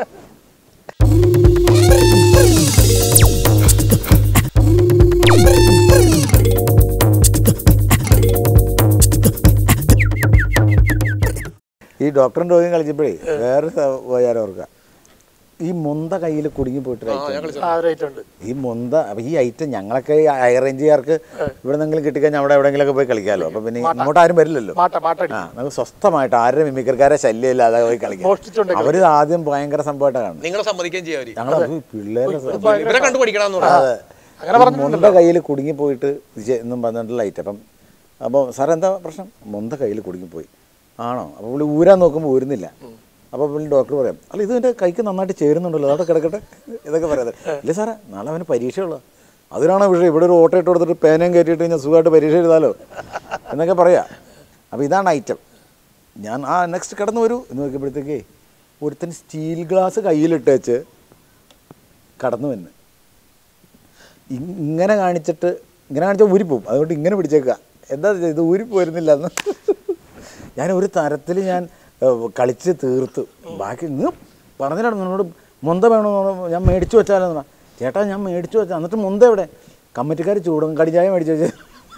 ഈ ഡോക്ടറും രോഗിയും കളിച്ചപ്പോഴേ വേറെ പോയാലും ഓർക്കുക ഈ മുന്ത കയ്യിൽ കുടുങ്ങി പോയിട്ട് ഒരു item ഉണ്ട്. ആ ഒരു ഐറ്റം ഉണ്ട് ഈ മുന്ത അപ്പൊ ഈ ഐറ്റം ഞങ്ങളൊക്കെ ഈ ഹൈ റേഞ്ചുകാർക്ക് ഇവിടെ നിന്നെങ്കിലും കിട്ടിക്കഴിഞ്ഞാൽ അവിടെ എവിടെയെങ്കിലൊക്കെ പോയി കളിക്കാമല്ലോ അപ്പൊ പിന്നെ അങ്ങോട്ട് ആരും വരില്ലല്ലോ മാട്ട മാട്ടടി ആ നമുക്ക് സ്വസ്ഥമായിട്ട് ആരുടെ മിമിക്രിക്കാരെ ശല്യം ഇല്ലാതെ പോയി കളിക്കാം മോഷ്ടിച്ചോണ്ടേ അവര് ആദ്യം ഭയങ്കര സംഭവമായിട്ടാണ് കാണുന്നത് നിങ്ങൾ സമ്മതിക്കുകയും ചെയ്യാം അവര് ഞങ്ങൾ പിള്ളേരെ ഇവരെ കണ്ടു പഠിക്കണമെന്ന് പറഞ്ഞു അങ്ങനെ ഈ മുന്ത കയ്യിൽ കുടുങ്ങി പോയിട്ട് ഇത് എന്നും പറഞ്ഞിട്ടുള്ള ഐറ്റം അപ്പം അപ്പോൾ സാർ എന്താ പ്രശ്നം മുന്ത കയ്യിൽ കുടുങ്ങിപ്പോയി ആണോ അപ്പോൾ പുള്ളി ഊരാൻ നോക്കുമ്പോൾ ഊരുന്നില്ല അപ്പോൾ പുള്ളി ഡോക്ടർ പറയാം അല്ല ഇത് എൻ്റെ കൈക്ക് നന്നായിട്ട് ചേരുന്നുണ്ടല്ലോ അതവിടെ കിടക്കട്ടെ ഇതൊക്കെ പറയാതെ ഇല്ല സാറേ നാളെ അവന് പരീക്ഷയുള്ള അതിനാണ് വിഷയം ഇവിടെ ഒരു ഓട്ടോ ഇട്ട് കൊടുത്തിട്ട് പേനയും കയറ്റിയിട്ട് കഴിഞ്ഞാൽ സുഖമായിട്ട് പരീക്ഷ എഴുതാലോ എന്നൊക്കെ പറയാം അപ്പോൾ ഇതാണ് ഐറ്റം ഞാൻ ആ നെക്സ്റ്റ് കടന്നു വരൂ എന്ന് നോക്കിയപ്പോഴത്തേക്കേ ഒരുത്തൻ സ്റ്റീൽ ഗ്ലാസ് കയ്യിലിട്ട് വെച്ച് കടന്നു വന്ന് ഇ- ഇങ്ങനെ കാണിച്ചിട്ട് ഇങ്ങനെ കാണിച്ചാൽ ഊരിപ്പോവും അതുകൊണ്ട് ഇങ്ങനെ പിടിച്ചേക്കുക എന്താ ഇത് ഇത് ഊരിപ്പോരുന്നില്ല എന്ന് ഞാൻ ഒരു തരത്തിൽ ഞാൻ ഏഹ്, കളിച്ച് തീർത്തു ബാക്കി ഇന്ന് പറഞ്ഞിട്ടാണ് നിന്നോട് മുന്ത വേണമെന്ന് പറഞ്ഞപ്പോൾ ഞാൻ മേടിച്ചു വെച്ചാലെന്ന് പറഞ്ഞാൽ ചേട്ടാ ഞാൻ മേടിച്ചു വെച്ചാൽ എന്നിട്ട് മുന്ത എവിടെ കമ്മിറ്റിക്കാർ ചൂടും കടിചായ മേടിച്ചു വെച്ച്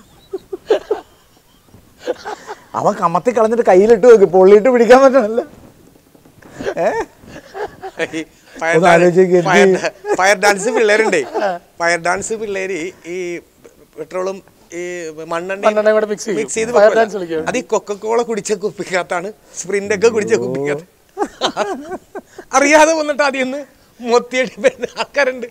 അവൻ കമത്തി കളഞ്ഞിട്ട് കയ്യിലിട്ട് നോക്കി പൊള്ളിയിട്ട് പിടിക്കാൻ പറ്റണല്ലോ ഏഹ് ഈ ഫയർ ഒന്ന് ആലോചിക്ക് എന്ത് ഫയർ ഫയർ ഡാൻസ് പിള്ളേരുണ്ടേ ഫയർ ഡാൻസ് പിള്ളേര് ഈ പെട്രോളും ഈ മണ്ണെണ്ണ മണ്ണെണ്ണയും കൂടെ mix ചെയ്യും. മിക്സ് ചെയ്ത് Fire വെക്കുമല്ലോ. dance കളിക്കും. അത് ഈ കൊക്കക്കോള കുടിച്ച കുപ്പിക്കകത്താണ് സ്പ്രിന്റ് ഒക്കെ കുടിച്ച കുപ്പിക്കകത്ത് അറിയാതെ വന്നിട്ട് അതിൽ നിന്ന് മൊത്തിയടി വരുന്ന ആൾക്കാരുണ്ട്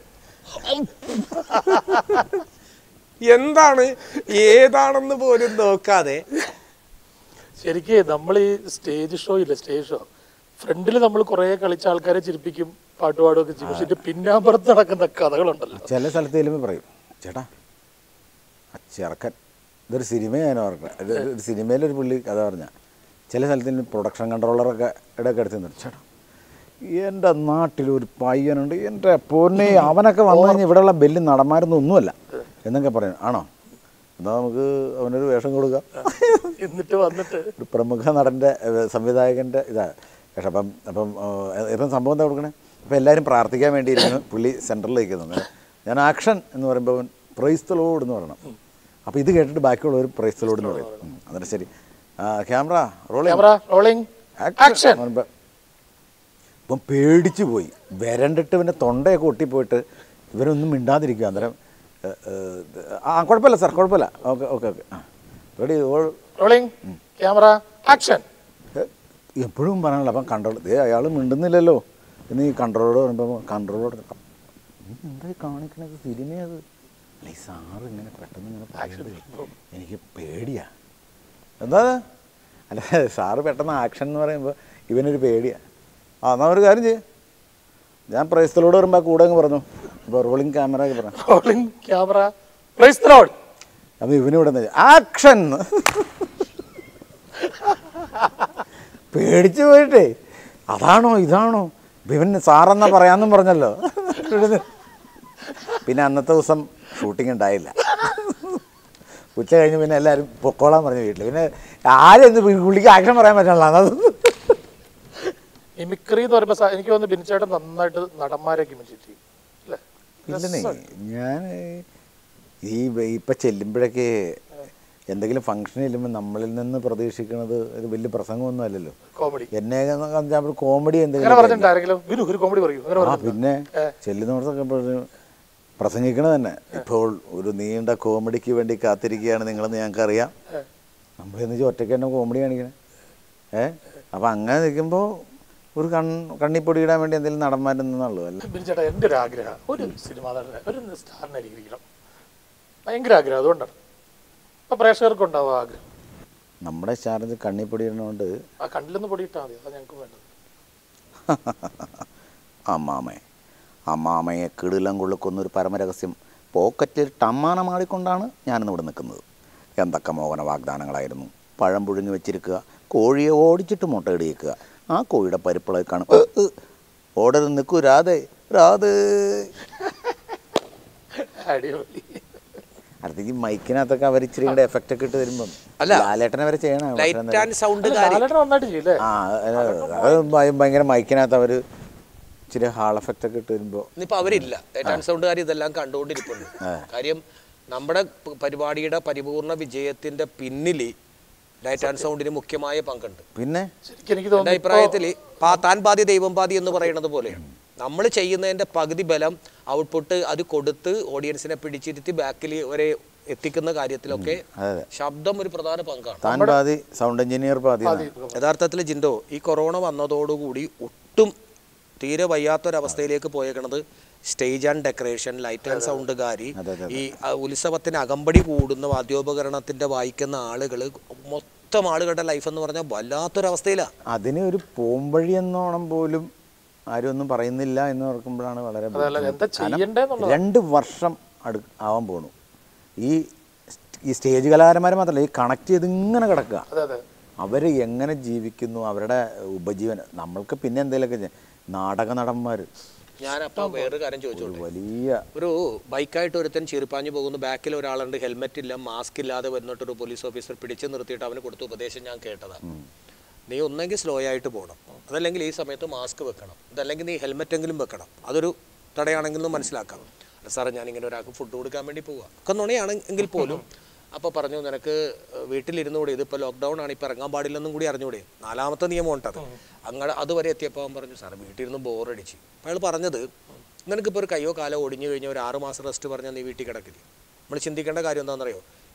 എന്താണ് ഏതാണെന്ന് പോലും നോക്കാതെ ശരിക്ക് നമ്മൾ ഈ സ്റ്റേജ് ഷോ ഇല്ല സ്റ്റേജ് ഷോ ഫ്രണ്ടിൽ നമ്മൾ കുറെ കളിച്ച ആൾക്കാരെ ചിരിപ്പിക്കും പാട്ട് പാടുകയൊക്കെ ചെയ്യും പക്ഷെ ഇതിന്റെ പിന്നാമ്പുറത്ത് നടക്കുന്ന കഥകളുണ്ടല്ലോ ചില സ്ഥലത്ത് ചെല്ലുമ്പോൾ പറയും ചേട്ടാ ആ ചെറുക്കൻ ഇതൊരു സിനിമ ഞാൻ ഓർക്കണം ഇത് ഒരു സിനിമയിലൊരു പുള്ളി കഥ പറഞ്ഞ ചില സ്ഥലത്ത് പ്രൊഡക്ഷൻ കൺട്രോളറൊക്കെ ഇടയ്ക്ക് എടുത്ത് നിന്നു ചേട്ടാ എൻ്റെ നാട്ടിലൊരു പയ്യനുണ്ട് എൻ്റെ പൊന്നെ അവനൊക്കെ വന്നു കഴിഞ്ഞാൽ ഇവിടെയുള്ള ബെല്ല് നടന്മാരൊന്നും ഒന്നുമല്ല എന്നൊക്കെ പറയും ആണോ എന്നാൽ നമുക്ക് അവനൊരു വേഷം കൊടുക്കാം എന്നിട്ട് വന്നിട്ട് ഒരു പ്രമുഖ നടൻ്റെ ഏഹ്, സംവിധായകൻ്റെ ഇതാ പക്ഷെ അപ്പം അപ്പം ഏഹ്, ഇപ്പം സംഭവം എന്താ കൊടുക്കണേ അപ്പം എല്ലാവരും പ്രാർത്ഥിക്കാൻ വേണ്ടിയിരുന്നു പുള്ളി സെൻറ്ററിൽ നിൽക്കുന്നത് ഞാൻ ആക്ഷൻ എന്ന് പറയുമ്പോൾ അവൻ പ്രൈസ്തലോട് എന്ന് പറയണം അപ്പോൾ ഇത് കേട്ടിട്ട് ബാക്കിയുള്ളവർ പ്രൈസ്തലോട് എന്ന് പറയും ഉം, എന്നിട്ട് ശരി camera roll camera rolling action ഇപ്പം പേടിച്ചു പോയി വരണ്ടിട്ട് പിന്നെ തൊണ്ടയൊക്കെ ഒട്ടിപ്പോയിട്ട് ഇവരൊന്നും മിണ്ടാതിരിക്കുക അന്നേരം ഏഹ്, ഏഹ്, ആ കുഴപ്പമില്ല സാർ കുഴപ്പമില്ല ഓക്കെ ഓക്കെ ഓക്കെ ആ ready all rolling camera action എപ്പോഴും പറയാനുള്ള അപ്പം കൺട്രോൾ ദേ അയാൾ മിണ്ടുന്നില്ലല്ലോ എന്ന് ഈ കൺട്രോളോട് പറയുമ്പോൾ കൺട്രോളോട് എന്തായി കാണിക്കണത് സിനിമയത് അല്ല ഈ സാറ് ഇങ്ങനെ പെട്ടെന്ന് ഇങ്ങനെ പറയുന്നത് എനിക്ക് പേടിയാ എന്താ അത്? അല്ല സാറ് പെട്ടെന്ന് ആക്ഷൻ എന്ന് പറയുമ്പോൾ ഇവനൊരു പേടിയാ ആ എന്നാൽ ഒരു കാര്യം ചെയ്യ് ഞാൻ പ്രൈസ്തലോട് വരുമ്പോൾ കൂടെ അങ്ങ് പറഞ്ഞു ഇപ്പോൾ റോളിംഗ് ക്യാമറ ഒക്കെ പറഞ്ഞു റോളിംഗ് ക്യാമറ പ്രൈസ് ലോഡ് അപ്പോൾ ഇവന് ഇവിടെ നിന്ന് ആക്ഷൻ പേടിച്ചു പോയിട്ടേ അതാണോ ഇതാണോ ഇപ്പൊ ഇവൻ സാറെന്നാ പറയാന്നും പറഞ്ഞല്ലോ ഇവിടുന്ന്. പിന്നെ അന്നത്തെ ദിവസം ഷൂട്ടിംഗ് ഉണ്ടായില്ല ഉച്ച കഴിഞ്ഞ് പിന്നെ എല്ലാവരും പൊക്കോളാൻ പറഞ്ഞു വീട്ടിൽ പിന്നെ ആരും എന്ത് പുള്ളിക്ക് ആക്ഷൻ പറയാൻ പറ്റണല്ലോ അത് മിമിക്രി എന്ന് പറയുമ്പോൾ സ- എനിക്ക് തോന്നുന്നു ബിനിച്ചേട്ടൻ നന്നായിട്ട് നടന്മാരൊക്കെ ഇമിറ്റേറ്റ് ചെയ്യും അല്ലേ ഇല്ലെന്നേ ഞാൻ ഈ വ- ഇപ്പം ചെല്ലുമ്പോഴൊക്കെ എന്തെങ്കിലും ഫംഗ്ഷൻ ചെല്ലുമ്പോൾ നമ്മളിൽ നിന്ന് പ്രതീക്ഷിക്കുന്നത് ഒരു വലിയ പ്രസംഗമൊന്നും അല്ലല്ലോ കോമഡി എന്നെ കണ്ടാൽ കോമഡി അങ്ങനെ എന്തെങ്കിലും പറഞ്ഞിട്ടുണ്ട് ആരെങ്കിലും ഒരു ഒരു കോമഡി പറയൂ അങ്ങനെ ആ പറഞ്ഞിട്ടുണ്ടോ? പിന്നെ ചെല്ലുന്നിടത്തൊക്കെ പറഞ്ഞു പ്രസംഗിക്കണ തന്നെ ഇപ്പോൾ ഒരു നീണ്ട കോമഡിക്ക് വേണ്ടി കാത്തിരിക്കുകയാണ് നിങ്ങളെന്ന് ഞങ്ങൾക്കറിയാം നമ്മളെന്ന് വെച്ചാൽ ഒറ്റയ്ക്ക് തന്നെ കോമഡി കാണിക്കണേ ഏ അപ്പം അങ്ങനെ നിൽക്കുമ്പോൾ ഒരു കൺ കണ്ണിപ്പൊടി ഇടാൻ വേണ്ടി എന്തെങ്കിലും നടന്മാരെന്നുള്ളൂ അല്ല ബിനിച്ചേട്ടാ എൻ്റെ ഒരു ആഗ്രഹം ഒരു സിനിമ നടനെ ഒരു സ്റ്റാറിനെ അനുകരിക്കണം ഭയങ്കര ആഗ്രഹം അതുകൊണ്ടാണ് അപ്പൊ പ്രേക്ഷകർക്ക് ഉണ്ടാവും ആ ആഗ്രഹം നമ്മുടെ ചാർജ് കണ്ണിപ്പൊടി ഇടുന്നതുകൊണ്ട് ആ കണ്ണിലൊന്ന് പൊടിയിട്ടാൽ മതി അതാ ഞങ്ങൾക്ക് വേണ്ടത് അമ്മാമയെ അമ്മാമയെ കിടിലം കൊള്ളിക്കൊന്നൊരു പരമരഹസ്യം പോക്കറ്റിൽ ടമ്മാനമാടിക്കൊണ്ടാണ് ഞാനിന്ന് ഇവിടെ നിൽക്കുന്നത് എന്തൊക്കെ മോഹന വാഗ്ദാനങ്ങളായിരുന്നു പഴം പുഴുങ്ങി വെച്ചിരിക്കുക കോഴിയെ ഓടിച്ചിട്ട് മുട്ടയിടിയിക്കുക ആ കോഴിയുടെ പരിപ്പിളെ കാണും ഏ, ഏ, ഓടരുത് നിൽക്കൂ രാധേ രാധേ അടിപൊളി അടുത്തേക്ക് മൈക്കിനകത്തൊക്കെ അവർ ഇച്ചിരി കൂടെ എഫക്റ്റ് ഒക്കെ ഇട്ട് വരുമ്പം അല്ല, ലാലേട്ടനെ വരെ ചെയ്യണം പക്ഷേ ലൈറ്റ് അന്നേരം- ആൻഡ് സൗണ്ട് അല്ല, കാര്യം ലാലേട്ടൻ നന്നായിട്ട് ചെയ്യും അല്ലേ ആ അത് അത് ഭയ- ഭയങ്കര മൈക്കിനകത്ത് അവർ ഇച്ചിരി ഹാൾ എഫക്റ്റ് ഒക്കെ ഇട്ട് വരുമ്പോൾ ഇന്നിപ്പോ അവരില്ല ലൈറ്റ് ആൻഡ് സൗണ്ടുകാർ ഇതെല്ലാം കണ്ടുകൊണ്ടിരിപ്പുണ്ട് കാര്യം നമ്മുടെ പ- പരിപാടിയുടെ പരിപൂർണ വിജയത്തിന്റെ പിന്നിൽ ലൈറ്റ് ആൻഡ് സൗണ്ടിന് മുഖ്യമായ പങ്കുണ്ട് പിന്നെ ശരിക്കും എനിക്ക് എൻ്റെ തോന്നുന്നു അഭിപ്രായത്തിൽ താൻ പാതി ദൈവം പാതി എന്ന് പറയുന്നത് പോലെയാണ് നമ്മൾ ചെയ്യുന്നതിന്റെ പകുതി ബലം ഔട്ട്പുട്ട് അത് കൊടുത്ത് ഓഡിയൻസിനെ പിടിച്ചിരുത്തി ബാക്കിൽ വരെ എത്തിക്കുന്ന കാര്യത്തിലൊക്കെ അതെ അതെ ശബ്ദം ഒരു പ്രധാന പങ്കാണ് താൻ പാതി സൗണ്ട് എഞ്ചിനീയർ പാതി എന്നാണ്. യഥാർത്ഥത്തിൽ ജിൻഡോ ഈ കൊറോണ വന്നതോടുകൂടി ഒട്ടും തീരെ വയ്യാത്തൊരവസ്ഥയിലേക്ക് പോയേക്കണത് stage and decoration light and സൗണ്ടുകാരി അതെ, അതെ, ഈ ആ, ഉത്സവത്തിന് അകമ്പടി കൂടുന്ന വാദ്യോപകരണത്തിന്റെ വായിക്കുന്ന ആളുകൾ മൊത്തം ആളുകളുടെ ലൈഫ് എന്ന് പറഞ്ഞാൽ വല്ലാത്തൊരവസ്ഥയിലാണ് അതിന് ഒരു പോംവഴി എന്നോണം പോലും ആരും ഒന്നും പറയുന്നില്ല എന്ന് ഓർക്കുമ്പോഴാണ് വളരെ അതല്ല ബുദ്ധിമുട്ട്. എന്താ ചെയ്യണ്ടേന്നുള്ളത് രണ്ട് വർഷം അടു ആവാൻ പോണു ഈ ഈ സ്റ്റേജ് കലാകാരന്മാർ മാത്രമല്ല ഈ കണക്ട് ചെയ്ത് ഇങ്ങനെ കിടക്കുക അതെ അതെ അവർ എങ്ങനെ ജീവിക്കുന്നു അവരുടെ ഉപജീവനം നമ്മൾക്ക് പിന്നെ എന്തെങ്കിലുമൊക്കെ ചെയ്യാം. നാടക നടന്മാർ ഞാനപ്പോൾ വേറൊരു കാര്യം ചോദിച്ചോട്ടെ ഒരു വലിയ ഒരു ബൈക്കായിട്ട് ഒരുത്തൻ ചീർപ്പാഞ്ഞു പോകുന്നു ബാക്കിൽ ഒരാളുണ്ട് ഹെൽമെറ്റ് ഇല്ല മാസ്ക് ഇല്ലാതെ വന്നിട്ട് ഒരു പോലീസ് ഓഫീസർ പിടിച്ചു നിർത്തിയിട്ട് അവന് കൊടുത്ത ഉപദേശം ഞാൻ കേട്ടതാണ് നീ ഒന്നെങ്കിൽ സ്ലോ ആയിട്ട് പോകണം അതല്ലെങ്കിൽ ഈ സമയത്ത് മാസ്ക് വെക്കണം അതല്ലെങ്കിൽ നീ ഹെൽമെറ്റ് എങ്കിലും വെക്കണം അതൊരു തടയാണെങ്കിലും മനസ്സിലാക്കാം അല്ല സാറേ ഞാനിങ്ങനെ ഒരാൾക്ക് ഫുഡ് കൊടുക്കാൻ വേണ്ടി പോവുക ഒക്കെ നുണയാണ് എങ്കിൽ പോലും അപ്പോൾ പറഞ്ഞു നിനക്ക് വീട്ടിലിരുന്നുകൂടി ഇതിപ്പോൾ ലോക്ക്ഡൗൺ ആണ് ഇപ്പോൾ ഇറങ്ങാൻ പാടില്ലെന്നും കൂടി അറിഞ്ഞുകൂടി നാലാമത്തെ നിയമം ഉണ്ടത് അങ്ങനെ അതുവരെ എത്തിയപ്പോൾ അവൻ പറഞ്ഞു സാറേ വീട്ടിലിരുന്ന് ബോറടിച്ച് അപ്പോൾ അയാൾ പറഞ്ഞത് നിനക്കിപ്പോൾ ഒരു കയ്യോ കാലോ ഒടിഞ്ഞു കഴിഞ്ഞാൽ ഒരു ആറ് മാസം റെസ്റ്റ് പറഞ്ഞാൽ നീ വീട്ടിൽ കിടക്കില്ല നമ്മൾ ചിന്തിക്കേണ്ട കാര്യം എന്താണെന്നറിയോ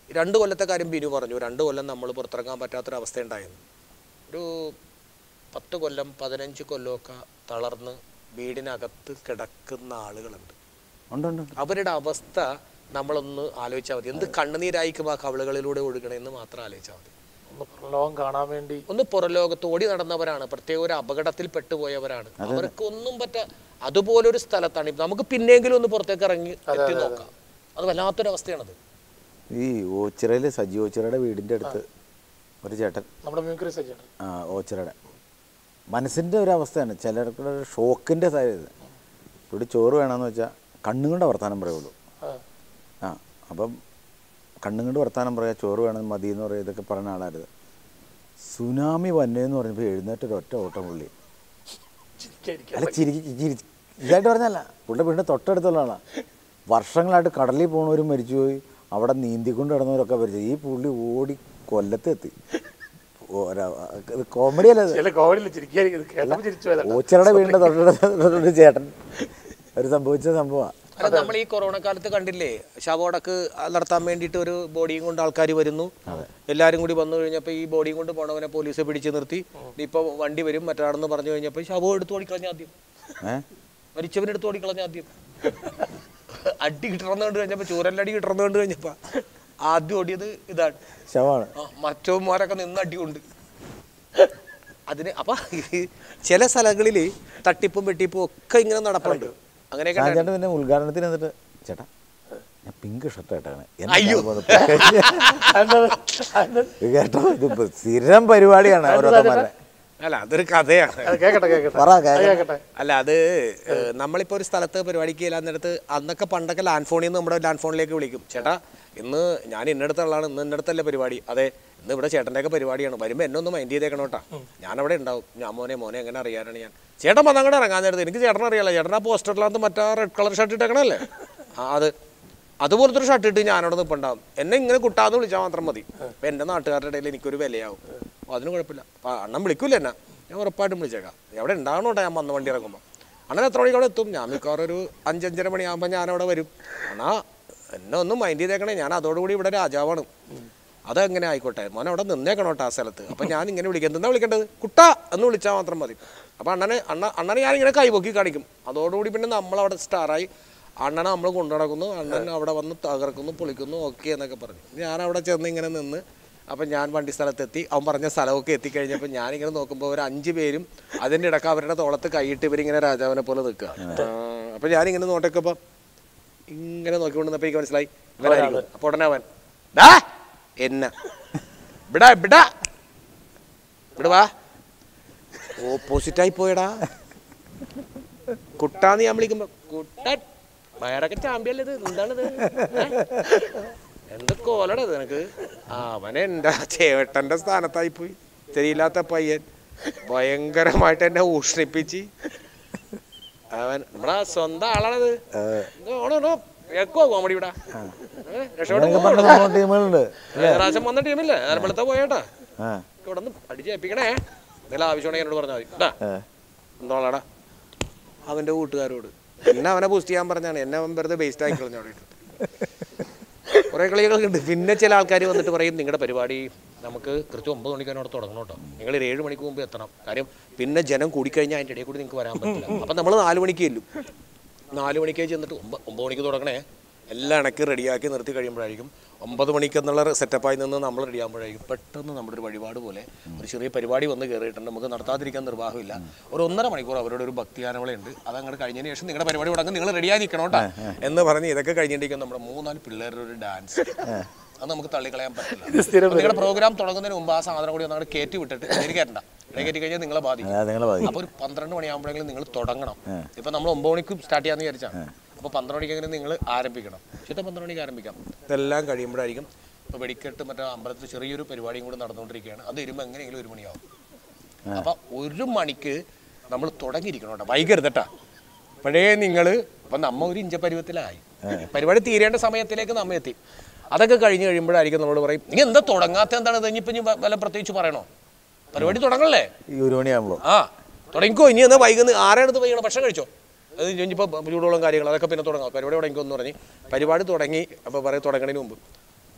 രണ്ട് കൊല്ലത്തെ കാര്യം ബിനു പറഞ്ഞു രണ്ട് കൊല്ലം നമ്മൾ പുറത്തിറങ്ങാൻ പറ്റാത്തൊരവസ്ഥ ഉണ്ടായിരുന്നു ഒരു പത്ത് കൊല്ലം പതിനഞ്ച് കൊല്ലമൊക്കെ തളർന്ന് വീടിനകത്ത് കിടക്കുന്ന ആളുകളുണ്ട് ഉണ്ട് ഉണ്ട് അവരുടെ അവസ്ഥ നമ്മളൊന്ന് ആലോചിച്ചാൽ മതി എന്ത് കണ്ണുനീരായിരിക്കും ആ കവളുകളിലൂടെ ഒഴുകണമെന്ന് മാത്രം ആലോചിച്ചാൽ മതി ഒന്ന് പുറലോകം കാണാൻ വേണ്ടി ഒന്ന് പുറലോകത്ത് ഓടി നടന്നവരാണ് പ്രത്യേക ഒരു അപകടത്തിൽ പെട്ടുപോയവരാണ് അവർക്ക് ഒന്നും പറ്റ അതുപോലൊരു സ്ഥലത്താണ് ഇപ്പൊ നമുക്ക് പിന്നെങ്കിലും ഒന്ന് പുറത്തേക്ക് ഇറങ്ങി എത്തി നോക്കാം അത് വല്ലാത്തൊരു അവസ്ഥയാണത് ഈ ഓച്ചിറയിൽ സജി ഓച്ചിറയുടെ വീടിൻ്റെ അടുത്ത് ഒരു ചേട്ടൻ നമ്മുടെ മ്യൂക്രി സജ്ജാണ് ആ ഓച്ചിറയുടെ മനസ്സിൻ്റെ ഒരു അവസ്ഥയാണ് ചിലർക്ക് ഒരു ഷോക്കിൻ്റെ ഇത് ഇവിടെ ചോറ് വേണമെന്ന് വെച്ചാൽ കണ്ണും കൊണ്ട് വർത്താനം പറയുള്ളൂ ആ അപ്പം കണ്ണും കൊണ്ട് വർത്താനം പറയാം ചോറ് വേണം മതി എന്ന് പറയുക ഇതൊക്കെ പറഞ്ഞ ആളായിരുന്നു സുനാമി വന്നേന്ന് പറഞ്ഞപ്പോൾ എഴുന്നേറ്റ് ഒരു ഒറ്റ ഓട്ടം പുള്ളി ചിരിക്കാതിരിക്കാൻ അല്ല ചിരി ചിരി ഇതായിട്ട് പറഞ്ഞല്ല പുള്ളിയുടെ വീടിൻ്റെ തൊട്ടടുത്തുള്ള ആളാണ് വർഷങ്ങളായിട്ട് കടലിൽ പോണവരും മരിച്ചുപോയി അവിടെ നീന്തിക്കൊണ്ട് കിടന്നവരൊക്കെ മരിച്ചു ഈ പുള്ളി ഓടി കൊല്ലത്തെത്തി കോമഡി അല്ല ഇത്. ചില കോവിഡിൽ ചിരിക്കാതിരിക്കും ഇത് കേട്ടപ്പോൾ ചിരിച്ചു പോയതാണ് ഓച്ചിറയുടെ വീടിൻ്റെ തൊട്ടടുത്ത് ചേട്ടൻ ഒരു സംഭവിച്ച സംഭവമാണ് അല്ല നമ്മൾ ഈ കൊറോണ കാലത്ത് കണ്ടില്ലേ ശവോടക്ക് നടത്താൻ വേണ്ടിയിട്ട് ഒരു ബോഡിയും കൊണ്ട് ആൾക്കാർ വരുന്നു എല്ലാവരും കൂടി വന്നു കഴിഞ്ഞപ്പോൾ ഈ ബോഡിയും കൊണ്ട് പോണവനെ പോലീസ് പിടിച്ച് നിർത്തി ഇപ്പൊ വണ്ടി വരും മറ്റാണെന്ന് പറഞ്ഞു കഴിഞ്ഞപ്പോൾ ശവം എടുത്ത് ഓടിക്കളഞ്ഞ ആദ്യം ഏഹ് മരിച്ചവനെടുത്ത് ഓടിക്കളഞ്ഞ ആദ്യം അടി കിട്ടണമെന്ന് കണ്ടു കഴിഞ്ഞപ്പോൾ ചൂരല്ലടി കിട്ടണമെന്ന് കണ്ടു കഴിഞ്ഞപ്പോൾ ആദ്യം ഓടിയത് ഇതാണ് ശവമാണ് ആ, മറ്റവന്മാരൊക്കെ നിന്ന് അടിയുണ്ട് അതിന് അപ്പൊ ഈ ചില സ്ഥലങ്ങളിൽ തട്ടിപ്പും വെട്ടിപ്പും ഒക്കെ ഇങ്ങനെ നടപ്പുണ്ട് അങ്ങനെയൊക്കെ ആ ഉണ്ടായിരുന്നു. ചേട്ടൻ പിന്നെ ഉദ്ഘാടനത്തിന് എന്നിട്ട് ചേട്ടാ ഞാൻ പിങ്ക് ഷർട്ട് കേട്ടാണ് അയ്യോ. ഇത് കേട്ടോ ഇത് സ്ഥിരം പരിപാടിയാണ് ഓരോരുത്തന്മാരുടെ അല്ല അതൊരു കഥയാണ് അത് കേക്കട്ടെ കേക്കട്ടെ പറ അത് കേൾക്കാം. കേക്കട്ടെ അല്ല അത് ഏഹ്, നമ്മളിപ്പോ ഒരു സ്ഥലത്ത് പരിപാടിക്ക് ചെല്ലാന്നിടത്ത് അന്നൊക്കെ പണ്ടൊക്കെ ലാൻഡ് ഫോണിൽ നിന്ന് നമ്മുടെ ലാൻഡ് ഫോണിലേക്ക് വിളിക്കും ചേട്ടാ ഇന്ന് ഞാൻ ഇന്നടത്തുള്ളതാണ് ഇന്ന് ഇന്നടത്തല്ലേ പരിപാടി അതെ ഇന്ന് ഇവിടെ ചേട്ടൻ്റെ ഒക്കെ പരിപാടിയാണ് വരുമ്പോൾ എന്നെ ഒന്ന് മൈൻഡ് ചെയ്തേക്കണം കേട്ടാ ഞാൻ അവിടെ ഉണ്ടാവും ഞാൻ മോനെ മോനെ എങ്ങനെ അറിയാനാണ് ഞാൻ ചേട്ടൻ വന്ന് അങ്ങോട്ട് ഇറങ്ങാൻ നേരത്ത് എനിക്ക് ചേട്ടൻ അറിയാലോ ചേട്ടൻ ആ പോസ്റ്ററിനകത്ത് മറ്റേ റെഡ് കളർ ഷർട്ട് ഇട്ടേക്കണല്ലേ ആ അത് അതുപോലത്തെ ഒരു ഷർട്ട് ഇട്ട് ഞാൻ അവിടെ നിൽപ്പുണ്ടാവും എന്നെ ഇങ്ങനെ കുട്ടാന്ന് വിളിച്ചാൽ മാത്രം മതി അപ്പം എൻ്റെ നാട്ടുകാരുടെ ഇടയിൽ എനിക്കൊരു വിലയാവും അപ്പോൾ അതിന് കുഴപ്പമില്ല അപ്പം അണ്ണൻ വിളിക്കൂല എന്നെ ഞാൻ ഉറപ്പായിട്ടും വിളിച്ചേക്കാം എവിടെ ഉണ്ടാവണോട്ടാ ഞാൻ വന്ന വണ്ടി ഇറങ്ങുമ്പോൾ അണ്ണൻ എത്ര മണിക്ക് അവിടെ എത്തും ഞാൻ മിക്കവാറും ഒരു അഞ്ചഞ്ചര മണിയാകുമ്പോൾ ഞാൻ അവിടെ വരും അണ്ണാ എന്നെ ഒന്ന് മൈൻഡ് ചെയ്തേക്കണേ ഞാൻ അതോടുകൂടി ഇവിടെ രാജാവാണ് അതെങ്ങനെ ആയിക്കോട്ടെ മോനെ അവിടെ നിന്നേക്കണോട്ടെ ആ സ്ഥലത്ത് അപ്പം ഞാൻ ഇങ്ങനെ വിളിക്കുന്നത് എന്താ വിളിക്കേണ്ടത് കുട്ട എന്ന് വിളിച്ചാൽ മാത്രം മതി അപ്പം അണ്ണനെ അണ്ണ അണ്ണനെ ഞാൻ ഇങ്ങനെ കൈപൊക്കി കാണിക്കും അതോടുകൂടി പിന്നെ നമ്മളവിടെ സ്റ്റാറായി അണ്ണനെ നമ്മൾ കൊണ്ടു നടക്കുന്നു അണ്ണൻ അവിടെ വന്ന് തകർക്കുന്നു പൊളിക്കുന്നു ഓക്കെ എന്നൊക്കെ പറഞ്ഞു ഞാൻ അവിടെ ചെന്ന് ഇങ്ങനെ നിന്ന് അപ്പം ഞാൻ വണ്ടി സ്ഥലത്തെത്തി അവൻ പറഞ്ഞ സ്ഥലമൊക്കെ എത്തിക്കഴിഞ്ഞപ്പോൾ ഞാനിങ്ങനെ നോക്കുമ്പോൾ ഒരു അഞ്ച് പേരും അതിൻ്റെ ഇടക്ക് അവരുടെ തോളത്ത് കൈയിട്ട് ഇവരിങ്ങനെ രാജാവിനെ പോലെ നിൽക്കുക അപ്പം ഞാനിങ്ങനെ നോട്ടൊക്കെപ്പോൾ ഇങ്ങനെ നോക്കിക്കൊണ്ട് നിന്നപ്പോൾ എനിക്ക് മനസ്സിലായി ഇവനായിരിക്കും അപ്പോൾ ഉടനെ അവൻ ഡാ എന്നെ വിടാ വിടാ ഇവിടെ വാ ഓപ്പോസിറ്റായി പോയടാ കുട്ടാന്ന് ഞാൻ വിളിക്കുമ്പോ കുട്ടൻ വയറൊക്കെ ചാമ്പ്യല്ലേ ഇത് എന്താണിത് ഏ? എന്ത് കോലടാ ഇത് നിനക്ക് ആ, അവൻ എൻ്റെ ചേട്ടൻ്റെ സ്ഥാനത്തായി പോയി ശരിയില്ലാത്ത പയ്യൻ ഭയങ്കരമായിട്ട് എന്നെ ഊഷ്ണിപ്പിച്ച് അവൻ നമ്മളെ സ്വന്തം ആളാണത് കേക്കോ കോമഡി ഇവിടെ ഏ, രക്ഷപ്പെട്ട് അങ്ങനെയൊക്കെ പോവാ പറഞ്ഞ സംഭവം ടീമുകളുണ്ട് കഴിഞ്ഞ പ്രാവശ്യം വന്ന ടീമില്ലേ നേരമ്പളത്തെ പോയേട്ടാ ആ ഇവിടെ നിന്ന് അടിച്ചേൽപ്പിക്കണേ എന്തെങ്കിലും ആവശ്യമുണ്ടെങ്കിൽ എന്നോട് പറഞ്ഞാൽ മതി കേട്ടാ ഏ. എന്തോളാടാ അവൻ്റെ കൂട്ടുകാരോട് എന്നെ അവനെ ബൂസ്റ്റ് ചെയ്യാൻ പറഞ്ഞാണ് എന്നെ അവൻ വെറുതെ ബേസ്റ്റ് ആക്കി കളഞ്ഞു അവിടെ ഇട്ടിട്ട് കുറേ കളികളൊക്കെ ഉണ്ട് പിന്നെ ചില ആൾക്കാർ വന്നിട്ട് പറയും നിങ്ങളുടെ പരിപാടി നമുക്ക് കൃത്യം ഒമ്പത് മണിക്കാണ് അവിടെ തുടങ്ങണം കേട്ടോ നിങ്ങൾ ഒരു ഏഴ് മണിക്ക് മുമ്പ് എത്തണം കാര്യം പിന്നെ ജനം കൂടിക്കഴിഞ്ഞാൽ അതിൻ്റെ ഇടയിൽ കൂടി നിങ്ങൾക്ക് വരാൻ പറ്റില്ല അപ്പം നമ്മൾ നാല് മണിക്ക് ചെല്ലും നാല് മണിക്ക് ചെന്നിട്ട് ഒമ്പ ഒമ്പത് മണിക്ക് തുടങ്ങണേ എല്ലാം ഇണക്കി റെഡിയാക്കി നിർത്തി കഴിയുമ്പോഴായിരിക്കും ഒമ്പത് മണിക്ക് എന്നുള്ള സെറ്റപ്പായി നിന്ന് നമ്മൾ റെഡി ആകുമ്പോഴായിരിക്കും പെട്ടെന്ന് നമ്മുടെ ഒരു വഴിപാട് പോലെ ഒരു ചെറിയ പരിപാടി വന്ന് കയറിയിട്ടുണ്ട് നമുക്ക് നടത്താതിരിക്കാൻ നിർവാഹമില്ല ഒരു ഒന്നര മണിക്കൂർ അവരുടെ ഒരു ഭക്തിയാനവളുണ്ട് അത് അങ്ങോട്ട് കഴിഞ്ഞതിന് ശേഷം നിങ്ങളുടെ പരിപാടി തുടങ്ങും നിങ്ങൾ റെഡിയായി നിൽക്കണം കേട്ടോ എന്ന് പറഞ്ഞ് ഇതൊക്കെ കഴിഞ്ഞിട്ടിരിക്കും നമ്മുടെ മൂന്നാല് പിള്ളേരുടെ ഒരു ഡാൻസ് അത് നമുക്ക് തള്ളിക്കളയാൻ പറ്റില്ല അപ്പോൾ നിങ്ങളുടെ പ്രോഗ്രാം തുടങ്ങുന്നതിന് മുമ്പ് ആ സാധനം കൂടി ഒന്ന് അങ്ങോട്ട് കയറ്റി വിട്ടിട്ട് എനിക്ക് കയറ്റണ്ട ഇടയിൽ കയറ്റി കഴിഞ്ഞാൽ നിങ്ങളെ ബാധിക്കും അതാ നിങ്ങളെ ബാധിക്കും അപ്പൊ ഒരു പന്ത്രണ്ട് മണിയാകുമ്പോഴെങ്കിലും നിങ്ങൾ തുടങ്ങണം ഇപ്പൊ നമ്മൾ ഒമ്പത് മണിക്ക് സ്റ്റാർട്ട് ചെയ്യാന്ന് വിചാരിച്ചാണ് അപ്പൊ പന്ത്രണ്ട് മണിക്കെങ്കിലും നിങ്ങൾ ആരംഭിക്കണം ചിത്ത പന്ത്രണ്ട് മണിക്ക് ആരംഭിക്കാം ഇതെല്ലാം കഴിയുമ്പോഴായിരിക്കും ഇപ്പൊ വെടിക്കെട്ട് മറ്റേ അമ്പലത്തിൽ ചെറിയൊരു പരിപാടിയും കൂടി നടന്നുകൊണ്ടിരിക്കുകയാണ് അത് വരുമ്പോൾ എങ്ങനെയെങ്കിലും ഒരു മണിയാവും അപ്പൊ ഒരു മണിക്ക് നമ്മൾ തുടങ്ങിയിരിക്കണം കേട്ടോ വൈകരുത് കേട്ടാ അപ്പോഴേ നിങ്ങൾ അപ്പൊ നമ്മ ഒരു ഇഞ്ച പരുവത്തിലായി പരിപാടി തീരേണ്ട സമയത്തിലേക്ക് നമ്മ എത്തി അതൊക്കെ കഴിഞ്ഞ് കഴിയുമ്പോഴായിരിക്കും നമ്മളോട് പറയും നീ എന്താ തുടങ്ങാത്ത എന്താണ് ഇത് ഇനിയിപ്പോ ഇനി വല്ല പ്രത്യേകിച്ച് പറയണോ പരിപാടി തുടങ്ങണല്ലേ ഈ ഒരു മണിയാകുമ്പോൾ ആ തുടങ്ങിക്കോ ഇനി എന്നാ വൈകുന്ന ആരാണത് വൈകണം ഭക്ഷണം കഴിച്ചോ അത് ഇനിയിപ്പോൾ ചൂടുവെള്ളം കാര്യങ്ങൾ അതൊക്കെ പിന്നെ തുടങ്ങാം പരിപാടി തുടങ്ങിക്കോ എന്ന് പറഞ്ഞ് പരിപാടി തുടങ്ങി അപ്പോൾ പറയും തുടങ്ങണതിന് മുമ്പ്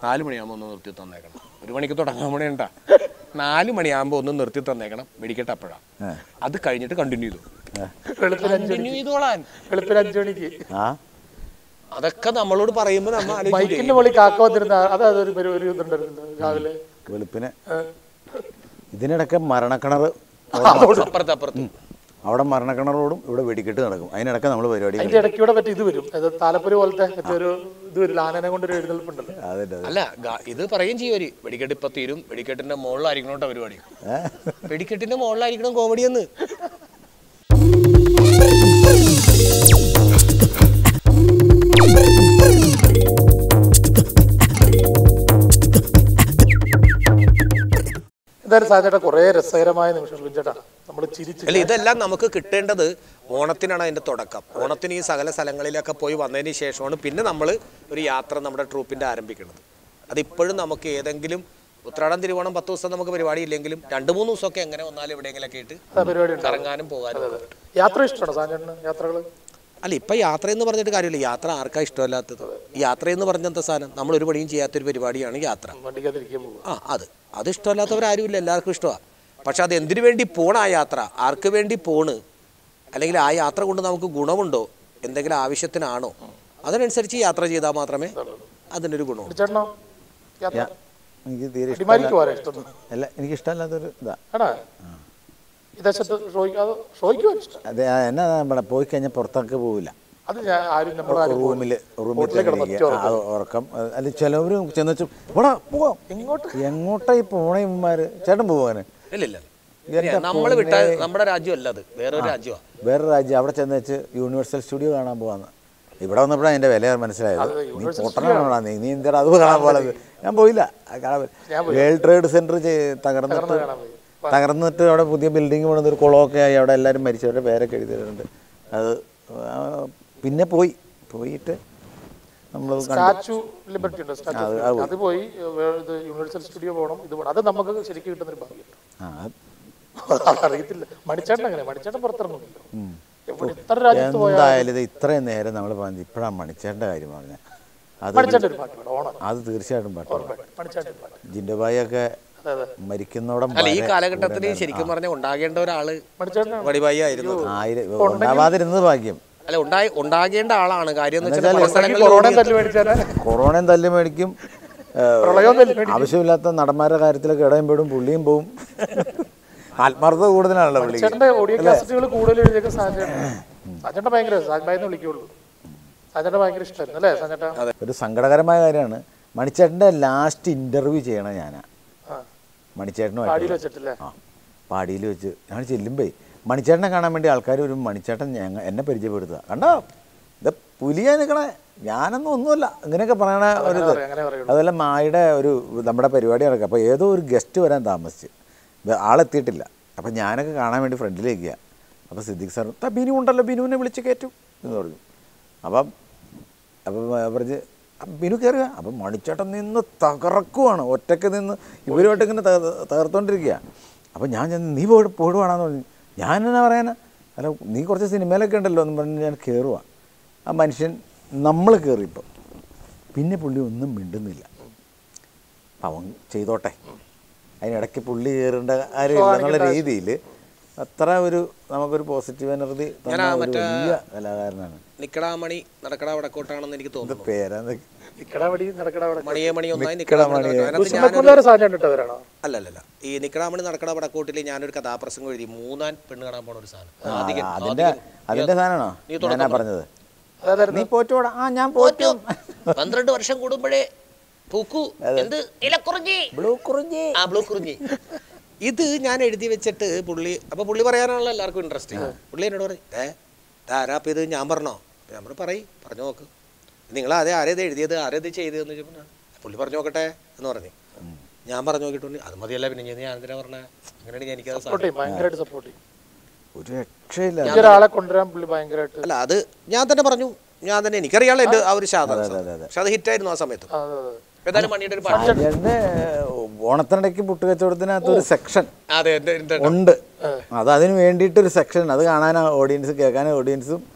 നാല് മണിയാകുമ്പോൾ ഒന്ന് നിർത്തി തന്നേക്കണം ഒരു മണിക്ക് തുടങ്ങാൻ മണിയുണ്ടാ നാല് മണിയാകുമ്പോൾ ഒന്ന് നിർത്തി തന്നേക്കണം വെടിക്കെട്ട് അപ്പോഴാണ് അത് കഴിഞ്ഞിട്ട് കണ്ടിന്യൂ ചെയ്തു വെളുപ്പിന് അഞ്ച് കണ്ടിന്യൂ ചെയ്തോളാൻ വെളുപ്പിന് അഞ്ചു മണിക്ക് ആ അതൊക്കെ നമ്മളോട് പറയുമ്പോൾ നമ്മൾ ആലോചിക്കും മൈക്കിന്റെ മുകളിൽ കാക്ക വന്നിരുന്ന അത് അതൊരു ഒരു ഒരു ഇതുണ്ടായിരുന്നു രാവിലെ വെളുപ്പിന് ആ. ഇതിനിടയ്ക്ക് മരണക്കിണർ അപ്പുറത്ത് അപ്പുറത്ത് അവിടെ മരണക്കിണറോടും ഇവിടെ വെടിക്കെട്ട് നടക്കും അതിനിടയ്ക്ക് നമ്മൾ പരിപാടി അതിന്റെ ഇടയ്ക്കൂടെ പറ്റി ഇത് വരും അത് താലപ്പൊലി പോലത്തെ മറ്റേ ഒരു ഇത് വരും ആനനെ കൊണ്ടൊരു എഴുന്നേൽപ്പുണ്ടല്ലോ അതിൻ്റെ അല്ല ഗ- ഇത് പറയുകയും ചെയ്യും അവര് വെടിക്കെട്ട് ഇപ്പൊ തീരും വെടിക്കെട്ടിന്റെ മുകളിലായിരിക്കണം കേട്ടോ പരിപാടി വെടിക്കെട്ടിന്റെ മുകളിലായിരിക്കണം കോമഡി എന്ന് എന്തായാലും സാധനേട്ടാ കുറേ രസകരമായ നിമിഷങ്ങൾ ചേട്ടാ നമ്മൾ ചിരിച്ച് അല്ല ഇതെല്ലാം നമുക്ക് കിട്ടേണ്ടത് ഓണത്തിനാണ് അതിന്റെ തുടക്കം ഓണത്തിന് ഈ സകല സ്ഥലങ്ങളിലൊക്കെ പോയി വന്നതിന് ശേഷമാണ് പിന്നെ നമ്മൾ ഒരു യാത്ര നമ്മുടെ ട്രൂപ്പിന്റെ ആരംഭിക്കുന്നത് അതിപ്പോഴും നമുക്ക് ഏതെങ്കിലും ഉത്രാടം തിരുവോണം പത്ത് ദിവസം നമുക്ക് പരിപാടി ഇല്ലെങ്കിലും രണ്ട് മൂന്ന് ദിവസമൊക്കെ എങ്ങനെ വന്നാലും എവിടെയെങ്കിലൊക്കെ ആയിട്ട് ആ പരിപാടി ഉണ്ട് കറങ്ങാനും പോകാനും ഒക്കെ പറ്റും. യാത്ര ഇഷ്ടമാണോ സാധനേട്ടന് യാത്രകൾ അല്ല ഇപ്പം യാത്ര എന്ന് പറഞ്ഞിട്ട് കാര്യമില്ല യാത്ര ആർക്കാ ഇഷ്ടമല്ലാത്തത് യാത്ര എന്ന് പറഞ്ഞ എന്താ സാധനം നമ്മൾ ഒരു പണിയും ചെയ്യാത്തൊരു പരിപാടിയാണ് യാത്ര വണ്ടിക്കകത്തിരിക്കാൻ പോകും ആ അത് അത് ഇഷ്ടമല്ലാത്തവരാരുമില്ല എല്ലാവർക്കും ഇഷ്ടമാണ് പക്ഷെ അത് എന്തിനു വേണ്ടി പോണ ആ യാത്ര ആർക്ക് വേണ്ടി പോണ് അല്ലെങ്കിൽ ആ യാത്ര കൊണ്ട് നമുക്ക് ഗുണമുണ്ടോ എന്തെങ്കിലും ആവശ്യത്തിനാണോ അതിനനുസരിച്ച് യാത്ര ചെയ്താൽ മാത്രമേ അതിനൊരു ഗുണമുള്ളൂ ചേട്ടനോ യാത്ര എനിക്ക് തീരെ ഇഷ്ടം അടിമാലിക്ക് പോരാ ഇഷ്ടം അല്ല എനിക്ക് ഇഷ്ടമല്ലാത്തൊരു ഇതാ ആണോ വിദേശത്ത് ഷോയ്ക്ക് അത് ഷോയ്ക്ക് പോകാൻ ഇഷ്ടം അതെ ആ, എന്നാ നമ്മുടെ പോയി കഴിഞ്ഞാൽ പുറത്തൊക്കെ പോവില്ല അത് ഞാൻ ആരും നമ്മുടെ ആരും റൂമിൽ റൂമിൽ ഹോട്ടലിൽ കിടന്ന് ഒറ്റ ഉറക്കം. അത് ഉറക്കം അല്ല ചിലവർ ചെന്ന് വെച്ചു പോടാ പോവാം എങ്ങോട്ട് എങ്ങോട്ടാ ഈ പോണേ ഇവന്മാര് ചേട്ടൻ പോവാന് ഇല്ലില്ല നമ്മൾ വിട്ട നമ്മുടെ രാജ്യമല്ല അത് വേറൊരു രാജ്യമാണ് വേറെ രാജ്യം അവിടെ ചെന്ന് വെച്ച് യൂണിവേഴ്സൽ സ്റ്റുഡിയോ കാണാൻ പോവാന്ന് ഇവിടെ വന്നപ്പോഴാണ് അതിന്റെ വില മനസ്സിലായത് നീ പൊട്ടനാണോടാ നീ നീ എന്തിനാ അത് കാണാൻ പോലത് ഞാൻ പോയില്ല അത് കാണാൻ പോയി. വേൾഡ് ട്രേഡ് സെന്റർ തകർന്നിട്ട് കാണാൻ പോയി. തകർന്നിട്ട് അവിടെ പുതിയ ബിൽഡിംഗ് പണിത് ഒരു കുളമൊക്കെ ആയി അവിടെ എല്ലാവരും മരിച്ചവരുടെ പേരൊക്കെ എഴുതിയിട്ടുണ്ട് അത് ആ, പിന്നെ പോയി പോയിട്ട് നമ്മൾ സ്റ്റാച്ചു ലിബർട്ടി ഉണ്ട് സ്റ്റാച്ചു അത് പോയി വേ- ഇത് യൂണിവേഴ്സൽ സ്റ്റുഡിയോ പോകണം ഇത് പോകണം അത് നമുക്ക് ശരിക്കും കിട്ടുന്ന ഒരു ഭാഗ്യം ആ അതറിയത്തില്ല മണിച്ചേട്ടൻ അങ്ങനെ മണിച്ചേട്ടൻ പുറത്തിറങ്ങുന്നില്ല എവിടെ എത്ര രാജ്യത്ത് പോയാൽ എന്തായാലും ഇത് ഇത്രയും നേരം നമ്മൾ പറഞ്ഞത് ഇപ്പോഴാണ് മണിച്ചേട്ടൻ്റെ കാര്യം പറഞ്ഞത് അത് മണിച്ചേട്ടൻ ഒരു പാട്ട് വേണം ഓണം അത് തീർച്ചയായിട്ടും പാട്ടാണ് മണിച്ചേട്ടൻ ഒരു പാട്ട് ജിൻഡോബായി ഒക്കെ അതെ അതെ മരിക്കുന്നോടം അല്ല ഈ വരെ കാലഘട്ടത്തിൽ ശരിക്കും പറഞ്ഞാൽ ഉണ്ടാകേണ്ട ഒരാള് മണിച്ചേട്ടൻ വടിവായി ആയിരുന്നു ആയിരം ഉണ്ടാവാതിരുന്നത് ഭാഗ്യം അല്ല ഉണ്ടായി ഉണ്ടാകേണ്ട ആളാണ് കാര്യം എന്ന് വെച്ചാൽ പല സ്ഥലങ്ങളിൽ കൊറോണയും തല്ലി മേടിച്ചാല് കൊറോണയും തല്ലി മേടിക്കും ഏഹ്, പ്രളയവും തല്ലി മേടിക്കും ആവശ്യമില്ലാത്ത നടന്മാരുടെ കാര്യത്തിലൊക്കെ ഇടയും പെടും പുള്ളിയും പോവും ആത്മാർത്ഥത കൂടുതലാണല്ലോ പുള്ളിക്ക് ചേട്ടന്റെ ഓഡിയോ കാസറ്റുകൾ കൂടുതൽ എഴുതിയൊക്കെ സാജേട്ടൻ സാജേട്ടൻ ഭയങ്കര സാജ്ബായി എന്ന് വിളിക്കുള്ളൂ സാജേട്ടൻ ഭയങ്കര ഇഷ്ടമായിരുന്നു അല്ലേ സാജേട്ടൻ ഒരു സങ്കടകരമായ കാര്യമാണ് മണിച്ചേട്ടൻ്റെ ലാസ്റ്റ് ഇൻ്റർവ്യൂ ചെയ്യണ ഞാനാ ആ മണിച്ചേട്ടനുമായിട്ട് പാടിയിൽ വെച്ചിട്ടില്ലേ ആ പാടിയിൽ വെച്ച് ഞാൻ ചെല്ലുമ്പേ മണിച്ചേട്ടനെ കാണാൻ വേണ്ടി ആൾക്കാർ ഒരു മണിച്ചേട്ടൻ ഞങ്ങ എന്നെ പരിചയപ്പെടുത്തുക കണ്ടോ ഇത് പുലിയാ നിൽക്കണേ ഞാനൊന്നും ഒന്നുമല്ല ഇങ്ങനെയൊക്കെ പറയണ ഒരു ഇത് അങ്ങനെ പറയുള്ളൂ അതുപോലെ മായുടെ ഒരു നമ്മുടെ പരിപാടി നടക്കുക അപ്പോൾ ഏതോ ഒരു ഗസ്റ്റ് വരാൻ താമസിച്ച് ഇത് ആളെത്തിയിട്ടില്ല അപ്പം ഞാനൊക്കെ കാണാൻ വേണ്ടി ഫ്രണ്ടിലേക്ക് അപ്പോൾ സിദ്ദിഖ് സാർ "ദാ ബിനു ഉണ്ടല്ലോ ബിനുവിനെ വിളിച്ച് കയറ്റും എന്ന് പറഞ്ഞു അപ്പം അപ്പം പറഞ്ഞ് "അപ്പം ബിനു കയറുക അപ്പം മണിച്ചേട്ടൻ നിന്ന് തകർക്കുവാണ് ഒറ്റയ്ക്ക് നിന്ന് ഇവരുമായിട്ട് ഇങ്ങനെ തകർ- തകർത്തോണ്ടിരിക്കുക അപ്പം ഞാൻ ചെന്ന് നീ പോയി പോയിടുവാണെന്ന് പറഞ്ഞു ഞാൻ എന്നാ പറയാനാ അല്ല നീ കുറച്ച് സിനിമയിലൊക്കെ ഉണ്ടല്ലോ എന്ന് പറഞ്ഞ് ഞാൻ കയറുക ആ മനുഷ്യൻ നമ്മൾ കയറിയപ്പം പിന്നെ പുള്ളി ഒന്നും മിണ്ടുന്നില്ല അവൻ ചെയ്തോട്ടെ അതിനിടയ്ക്ക് പുള്ളി കയറേണ്ട കാര്യമില്ല എന്നുള്ള രീതിയിൽ അത്ര ഒരു നമുക്കൊരു പോസിറ്റീവ് എനർജി തന്ന ഒരു വലിയ കലാകാരനാണ് നിക്കടാമണി നടക്കടാ വടക്കോട്ടാണെന്ന് എനിക്ക് തോന്നുന്നു പേരാന്ന് നിക്കടാവടി നടക്കടാവടി മണിയെ മണി ഒന്നായി നിക്കടാ മണി അതിനകത്ത് ഞാൻ കുന്നക്കുള്ളവരെ സാധനം ഇട്ടവരാണോ അല്ല അല്ല അല്ല ഈ നിക്കടാമണി നടക്കട വടക്കോട്ടിൽ ഞാനൊരു കഥാപ്രസംഗം എഴുതി മൂന്നാൻ പെണ്ണ് കാണാൻ പോണ ഒരു സാധനം ആദികൻ അതിന്റെ അതിന്റെ സാധനമാണോ ഞാനാ പറഞ്ഞത് അതായത് നീ പോറ്റോടാ ആ ഞാൻ പോറ്റും പന്ത്രണ്ട് വർഷം കൂടുമ്പോഴേ പൂക്കു എന്ത് ഇലക്കുറിഞ്ഞി ബ്ലൂ കുറിഞ്ഞി ആ ബ്ലൂ കുറിഞ്ഞി ഇത് ഞാൻ എഴുതി വെച്ചിട്ട് പുള്ളി അപ്പൊ പുള്ളി പറയാനാണല്ലോ എല്ലാവർക്കും ഇൻട്രസ്റ്റ് പുള്ളി എന്നോട് പറയും ഏ ആരാ ഇത് ഞാൻ പറഞ്ഞോ അപ്പൊ ഞാൻ പറഞ്ഞു പറയ് പറഞ്ഞു നോക്ക് നിങ്ങൾ അതേ ആരേത് എഴുതിയത് ആരേത് ചെയ്തതെന്ന് ചോദിച്ചപ്പോൾ ഞാൻ, പുള്ളി പറഞ്ഞു നോക്കട്ടെ എന്ന് പറഞ്ഞു ഞാൻ പറഞ്ഞു നോക്കിയിട്ട് അത് മതിയല്ല പിന്നെ ഞാൻ ഞാൻ എന്തിനാ പറഞ്ഞേ അങ്ങനെയാണ് എനിക്കത് സപ്പോർട്ട് സാധിക്കും ചെയ്യും ഭയങ്കരമായിട്ട് സപ്പോർട്ട് ചെയ്യും ഒരു രക്ഷയില്ല ഈ ഒരാളെ കൊണ്ടുവരാൻ പുള്ളി ഭയങ്കരമായിട്ട് അല്ല അത് ഞാൻ തന്നെ പറഞ്ഞു ഞാൻ തന്നെ എനിക്കറിയാലോ എൻ്റെ ആ ഒരു ശാദം അതെ, അതെ. പക്ഷെ അത് ഹിറ്റായിരുന്നു ആ സമയത്ത് ആ, അതെ, അതെ. ഏതായാലും മണിയുടെ ഒരു പാട്ട് എന്റെ ഓണത്തിനിടയ്ക്ക് പുട്ടുകച്ചവടത്തിനകത്ത് ഒരു സെക്ഷൻ അതെ എൻ്റെ എൻ്റെ ഉണ്ട് അത് അതിന് വേണ്ടിയിട്ടൊരു സെക്ഷൻ അത് കാണാൻ ഓഡിയൻസ് കേൾക്കാൻ ഓഡിയൻസും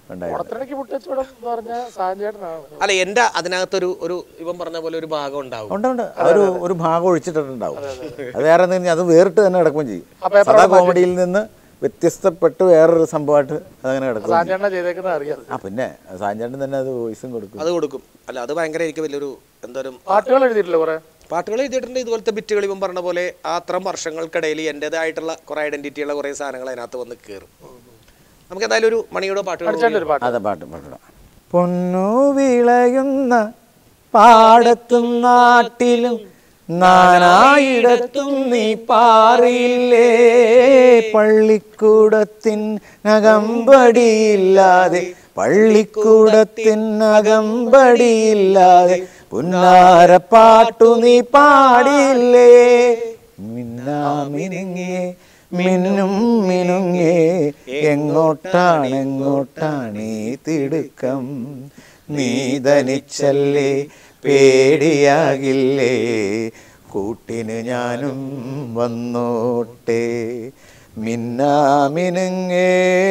ഉണ്ടായിരുന്നു ഓണത്തിനിടയ്ക്ക് പുട്ടച്ചവടം എന്ന് പറഞ്ഞാൽ സാഞ്ചേട്ടനാണ് അല്ല എൻ്റെ അതിനകത്തൊരു ഒരു ഇവൻ പറഞ്ഞ പോലെ ഒരു ഭാഗം ഉണ്ടാവും ഉണ്ട് ഉണ്ട് ഒരു ഒരു ഭാഗം ഒഴിച്ചിട്ടുണ്ടാവും അത് വേറെ എന്തെങ്കിലും അത് വേറിട്ട് തന്നെ കിടക്കുകയും ചെയ്യും ആ paper സദാ കോമഡിയിൽ നിന്ന് വ്യത്യസ്തപ്പെട്ട് വേറൊരു സംഭവമായിട്ട് അതങ്ങനെ കിടക്കും സാഞ്ചേട്ടനെ ചെയ്തേക്കുന്നത് അറിയാം ആ പിന്നെ സാഞ്ചാണ്ടൻ തന്നെ അത് വോയിസും കൊടുക്കും അത് കൊടുക്കും അല്ല അത് ഭയങ്കര എനിക്ക് വലിയൊരു എന്തോരം പാട്ടുകൾ എഴുതിയിട്ടില്ല കുറെ പാട്ടുകൾ എഴുതിയിട്ടുണ്ട് ഇതുപോലത്തെ ബിറ്റുകൾ ഇവൻ പറഞ്ഞ പോലെ ആ അത്രയും വർഷങ്ങൾക്കിടയിൽ എൻ്റെതായിട്ടുള്ള കുറേ ഐഡന്റിറ്റിയുള്ള കുറേ സാധനങ്ങൾ അതിനകത്ത് വന്ന് കയറും നമുക്ക് എന്തായാലും ഒരു മണിയുടെ പാട്ടുകൾ അടിച്ചാണ്ട് ഒരു പാട്ട് അതെ പാട്ട് പാട്ടിടാം പൊന്നു വിളയുന്ന പാടത്തും നാട്ടിലും നാനായിടത്തും നീ പാറിയില്ലേ പള്ളിക്കൂടത്തിൻ അകമ്പടിയില്ലാതെ പള്ളിക്കൂടത്തിൻ അകമ്പടിയില്ലാതെ പുന്നാരപ്പാട്ടു നീ പാടിയില്ലേ മിന്നാമിനുങ്ങേ മിന്നും മിനുങ്ങേ എങ്ങോട്ടാണ് എങ്ങോട്ടാണ് ഈ തിടുക്കം നീ ധനിച്ചല്ലേ പേടിയാകില്ലേ കൂട്ടിന് ഞാനും വന്നോട്ടെ മിന്നാമിനുങ്ങേ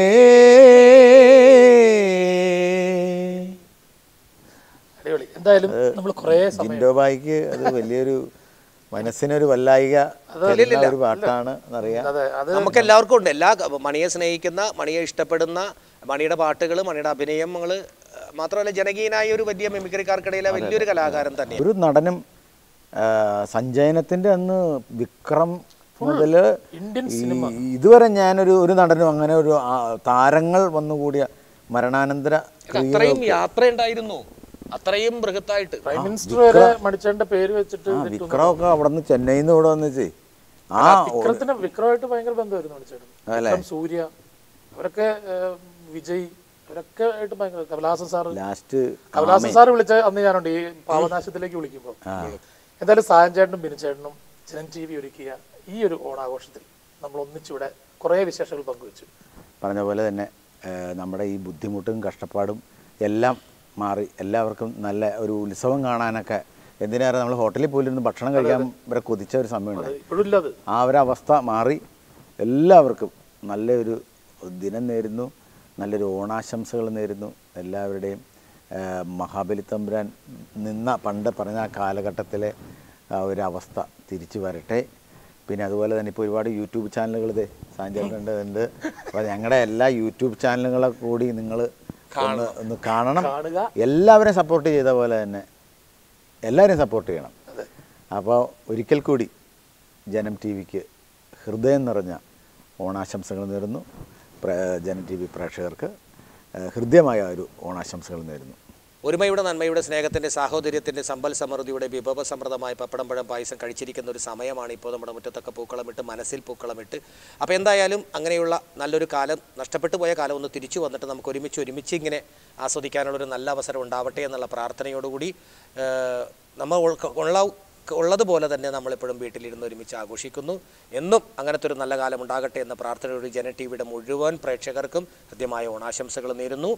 അടിപൊളി എന്തായാലും നമ്മൾ കുറേ സമയം ജിൻഡോ ബായിക്ക് അത് വലിയൊരു മനസ്സിനൊരു വല്ലായിക തരുന്ന ഒരു പാട്ടാണ് എന്നറിയാം അതെ അത് നമുക്ക് എല്ലാവർക്കും ഉണ്ട് എല്ലാ മണിയെ സ്നേഹിക്കുന്ന മണിയെ ഇഷ്ടപ്പെടുന്ന മണിയുടെ പാട്ടുകൾ മണിയുടെ അഭിനയങ്ങൾ മാത്രമല്ല ജനകീയനായ ഒരു വലിയ മിമിക്രിക്കാർക്കിടയിലെ വലിയൊരു കലാകാരൻ തന്നെ ഒരു നടനും ആ, സഞ്ജയനത്തിന്റെ അന്ന് വിക്രം മുതല് ഇന്ത്യൻ ഈ- ഇതുവരെ ഞാനൊരു ഒരു നടനും അങ്ങനെ ഒരു ആ, താരങ്ങൾ വന്നുകൂടിയ മരണാനന്തര അത്രയും യാത്ര ഉണ്ടായിരുന്നു അത്രയും ബൃഹത്തായിട്ട് പ്രൈം മിനിസ്റ്റർ വരെ മണിച്ചേട്ടന്റെ പേര് വെച്ചിട്ട് ആ വിക്രമൊക്കെ അവിടെ നിന്ന് ചെന്നൈയിൽ നിന്ന് ഇവിടെ വന്നിച്ചേ ആ വിക്രത്തിന് വിക്രമായിട്ട് ഭയങ്കര ബന്ധമായിരുന്നു മണിച്ചേട്ടൻ വിക്രം സൂര്യ അവരൊക്കെ ഏഹ്, വിജയ് അവരൊക്കെ ആയിട്ട് ഭയങ്കര Kamal Haasan sir last Kamal Haasan sir വിളിച്ച അന്ന് ഞാനുണ്ട് ഈ പാവനാശത്തിലേക്ക് വിളിക്കുമ്പോൾ എന്തായാലും സായൻചേട്ടനും ബിനുചേട്ടനും ജനൻ ടി വി ഒരുക്കിയ ഈ ഒരു ഓണാഘോഷത്തിൽ നമ്മൾ ഒന്നിച്ചിവിടെ കുറേ വിശേഷങ്ങൾ പങ്കുവച്ചു പറഞ്ഞ പോലെ തന്നെ ആ, നമ്മുടെ ഈ ബുദ്ധിമുട്ടും കഷ്ടപ്പാടും എല്ലാം മാറി എല്ലാവർക്കും നല്ല ഒരു ഉത്സവം കാണാനൊക്കെ എന്തിനേറെ നമ്മൾ ഹോട്ടലിൽ പോയിരുന്ന് ഭക്ഷണം കഴിക്കാൻ വരെ കൊതിച്ച ഒരു സമയമുണ്ട് ഇപ്പോഴും ഇല്ലത് ആ ഒരവസ്ഥ മാറി എല്ലാവർക്കും നല്ലൊരു ദിനം നേരുന്നു നല്ലൊരു ഓണാശംസകൾ നേരുന്നു എല്ലാവരുടെയും ആ, മഹാബലി തമ്പുരാൻ നിന്ന പണ്ട് പറഞ്ഞ ആ കാലഘട്ടത്തിലെ ആ ഒരു അവസ്ഥ തിരിച്ചു വരട്ടെ പിന്നെ അതുപോലെ തന്നെ ഇപ്പോൾ ഒരുപാട് യൂട്യൂബ് ചാനലുകൾ ഇതേ സാഞ്ചേട്ടൻ്റെ ഉണ്ട് അപ്പോൾ ഞങ്ങളുടെ എല്ലാ യൂട്യൂബ് ചാനലുകളെ കൂടി നിങ്ങൾ ഒന്ന് ഒന്ന് കാണണം കാണുക എല്ലാവരെയും സപ്പോർട്ട് ചെയ്ത പോലെ തന്നെ എല്ലാവരെയും സപ്പോർട്ട് ചെയ്യണം അപ്പോൾ ഒരിക്കൽ കൂടി ജനം ടി വിക്ക് ഹൃദയം നിറഞ്ഞ ഓണാശംസകൾ നേരുന്നു പ്ര- ജനം ടി വി പ്രേക്ഷകർക്ക് ഏഹ്, ഹൃദ്യമായ ഒരു ഓണാശംസകൾ നേരുന്നു ഒരുമയുടെ നന്മയുടെ സ്നേഹത്തിന്റെ സാഹോദര്യത്തിന്റെ സമ്പൽ സമൃദ്ധിയുടെ വിഭവസമൃദ്ധമായ പപ്പടം പഴം പായസം കഴിച്ചിരിക്കുന്ന ഒരു സമയമാണ് ഇപ്പോൾ നമ്മുടെ മുറ്റത്തൊക്കെ പൂക്കളമിട്ട് മനസ്സിൽ പൂക്കളമിട്ട് അപ്പോൾ എന്തായാലും അങ്ങനെയുള്ള നല്ലൊരു കാലം നഷ്ടപ്പെട്ടു പോയ കാലം ഒന്ന് തിരിച്ചു വന്നിട്ട് നമുക്ക് ഒരുമിച്ച് ഒരുമിച്ച് ഇങ്ങനെ ആസ്വദിക്കാനുള്ളൊരു നല്ല അവസരം ഉണ്ടാവട്ടെ എന്നുള്ള പ്രാർത്ഥനയോടുകൂടി ഏഹ്, നമ്മൾ ഉൾ- ഉള്ള ഉള്ളതുപോലെ തന്നെ നമ്മളിപ്പോഴും വീട്ടിലിരുന്ന് ഒരുമിച്ച് ആഘോഷിക്കുന്നു എന്നും അങ്ങനത്തെ ഒരു നല്ല കാലം ഉണ്ടാകട്ടെ എന്ന പ്രാർത്ഥനയോട് ജന ടി വിയുടെ മുഴുവൻ പ്രേക്ഷകർക്കും ഹൃദ്യമായ ഓണാശംസകൾ നേരുന്നു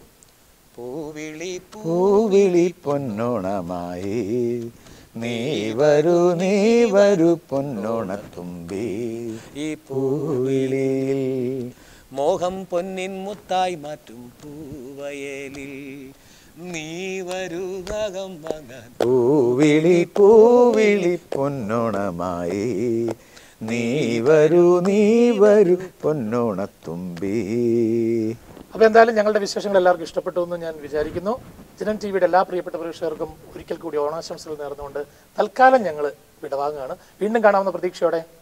പൂവിളി പൂ പൂവിളി പൊന്നോണമായി നീ വരൂ നീ വരൂ പൊന്നോണത്തുമ്പി ഈ പൂവിളിയിൽ മോഹം പൊന്നിൻ മുത്തായി മാറ്റും പൂവയലിൽ നീ വരൂ നഖം വാങ്ങാൻ പൂവിളി പൂവിളി പൊന്നോണമായി നീ വരൂ നീ വരൂ പൊന്നോണത്തുമ്പി അപ്പോൾ എന്തായാലും ഞങ്ങളുടെ വിശേഷങ്ങൾ എല്ലാവർക്കും ഇഷ്ടപ്പെട്ടു എന്ന് ഞാൻ വിചാരിക്കുന്നു ജനം ടി വിയുടെ എല്ലാ പ്രിയപ്പെട്ട പ്രേക്ഷകർക്കും ഒരിക്കൽ കൂടി ഓണാശംസകൾ നേർന്നുകൊണ്ട് തൽക്കാലം ഞങ്ങൾ വിടവാങ്ങുകയാണ് വീണ്ടും കാണാവുന്ന പ്രതീക്ഷയോടെ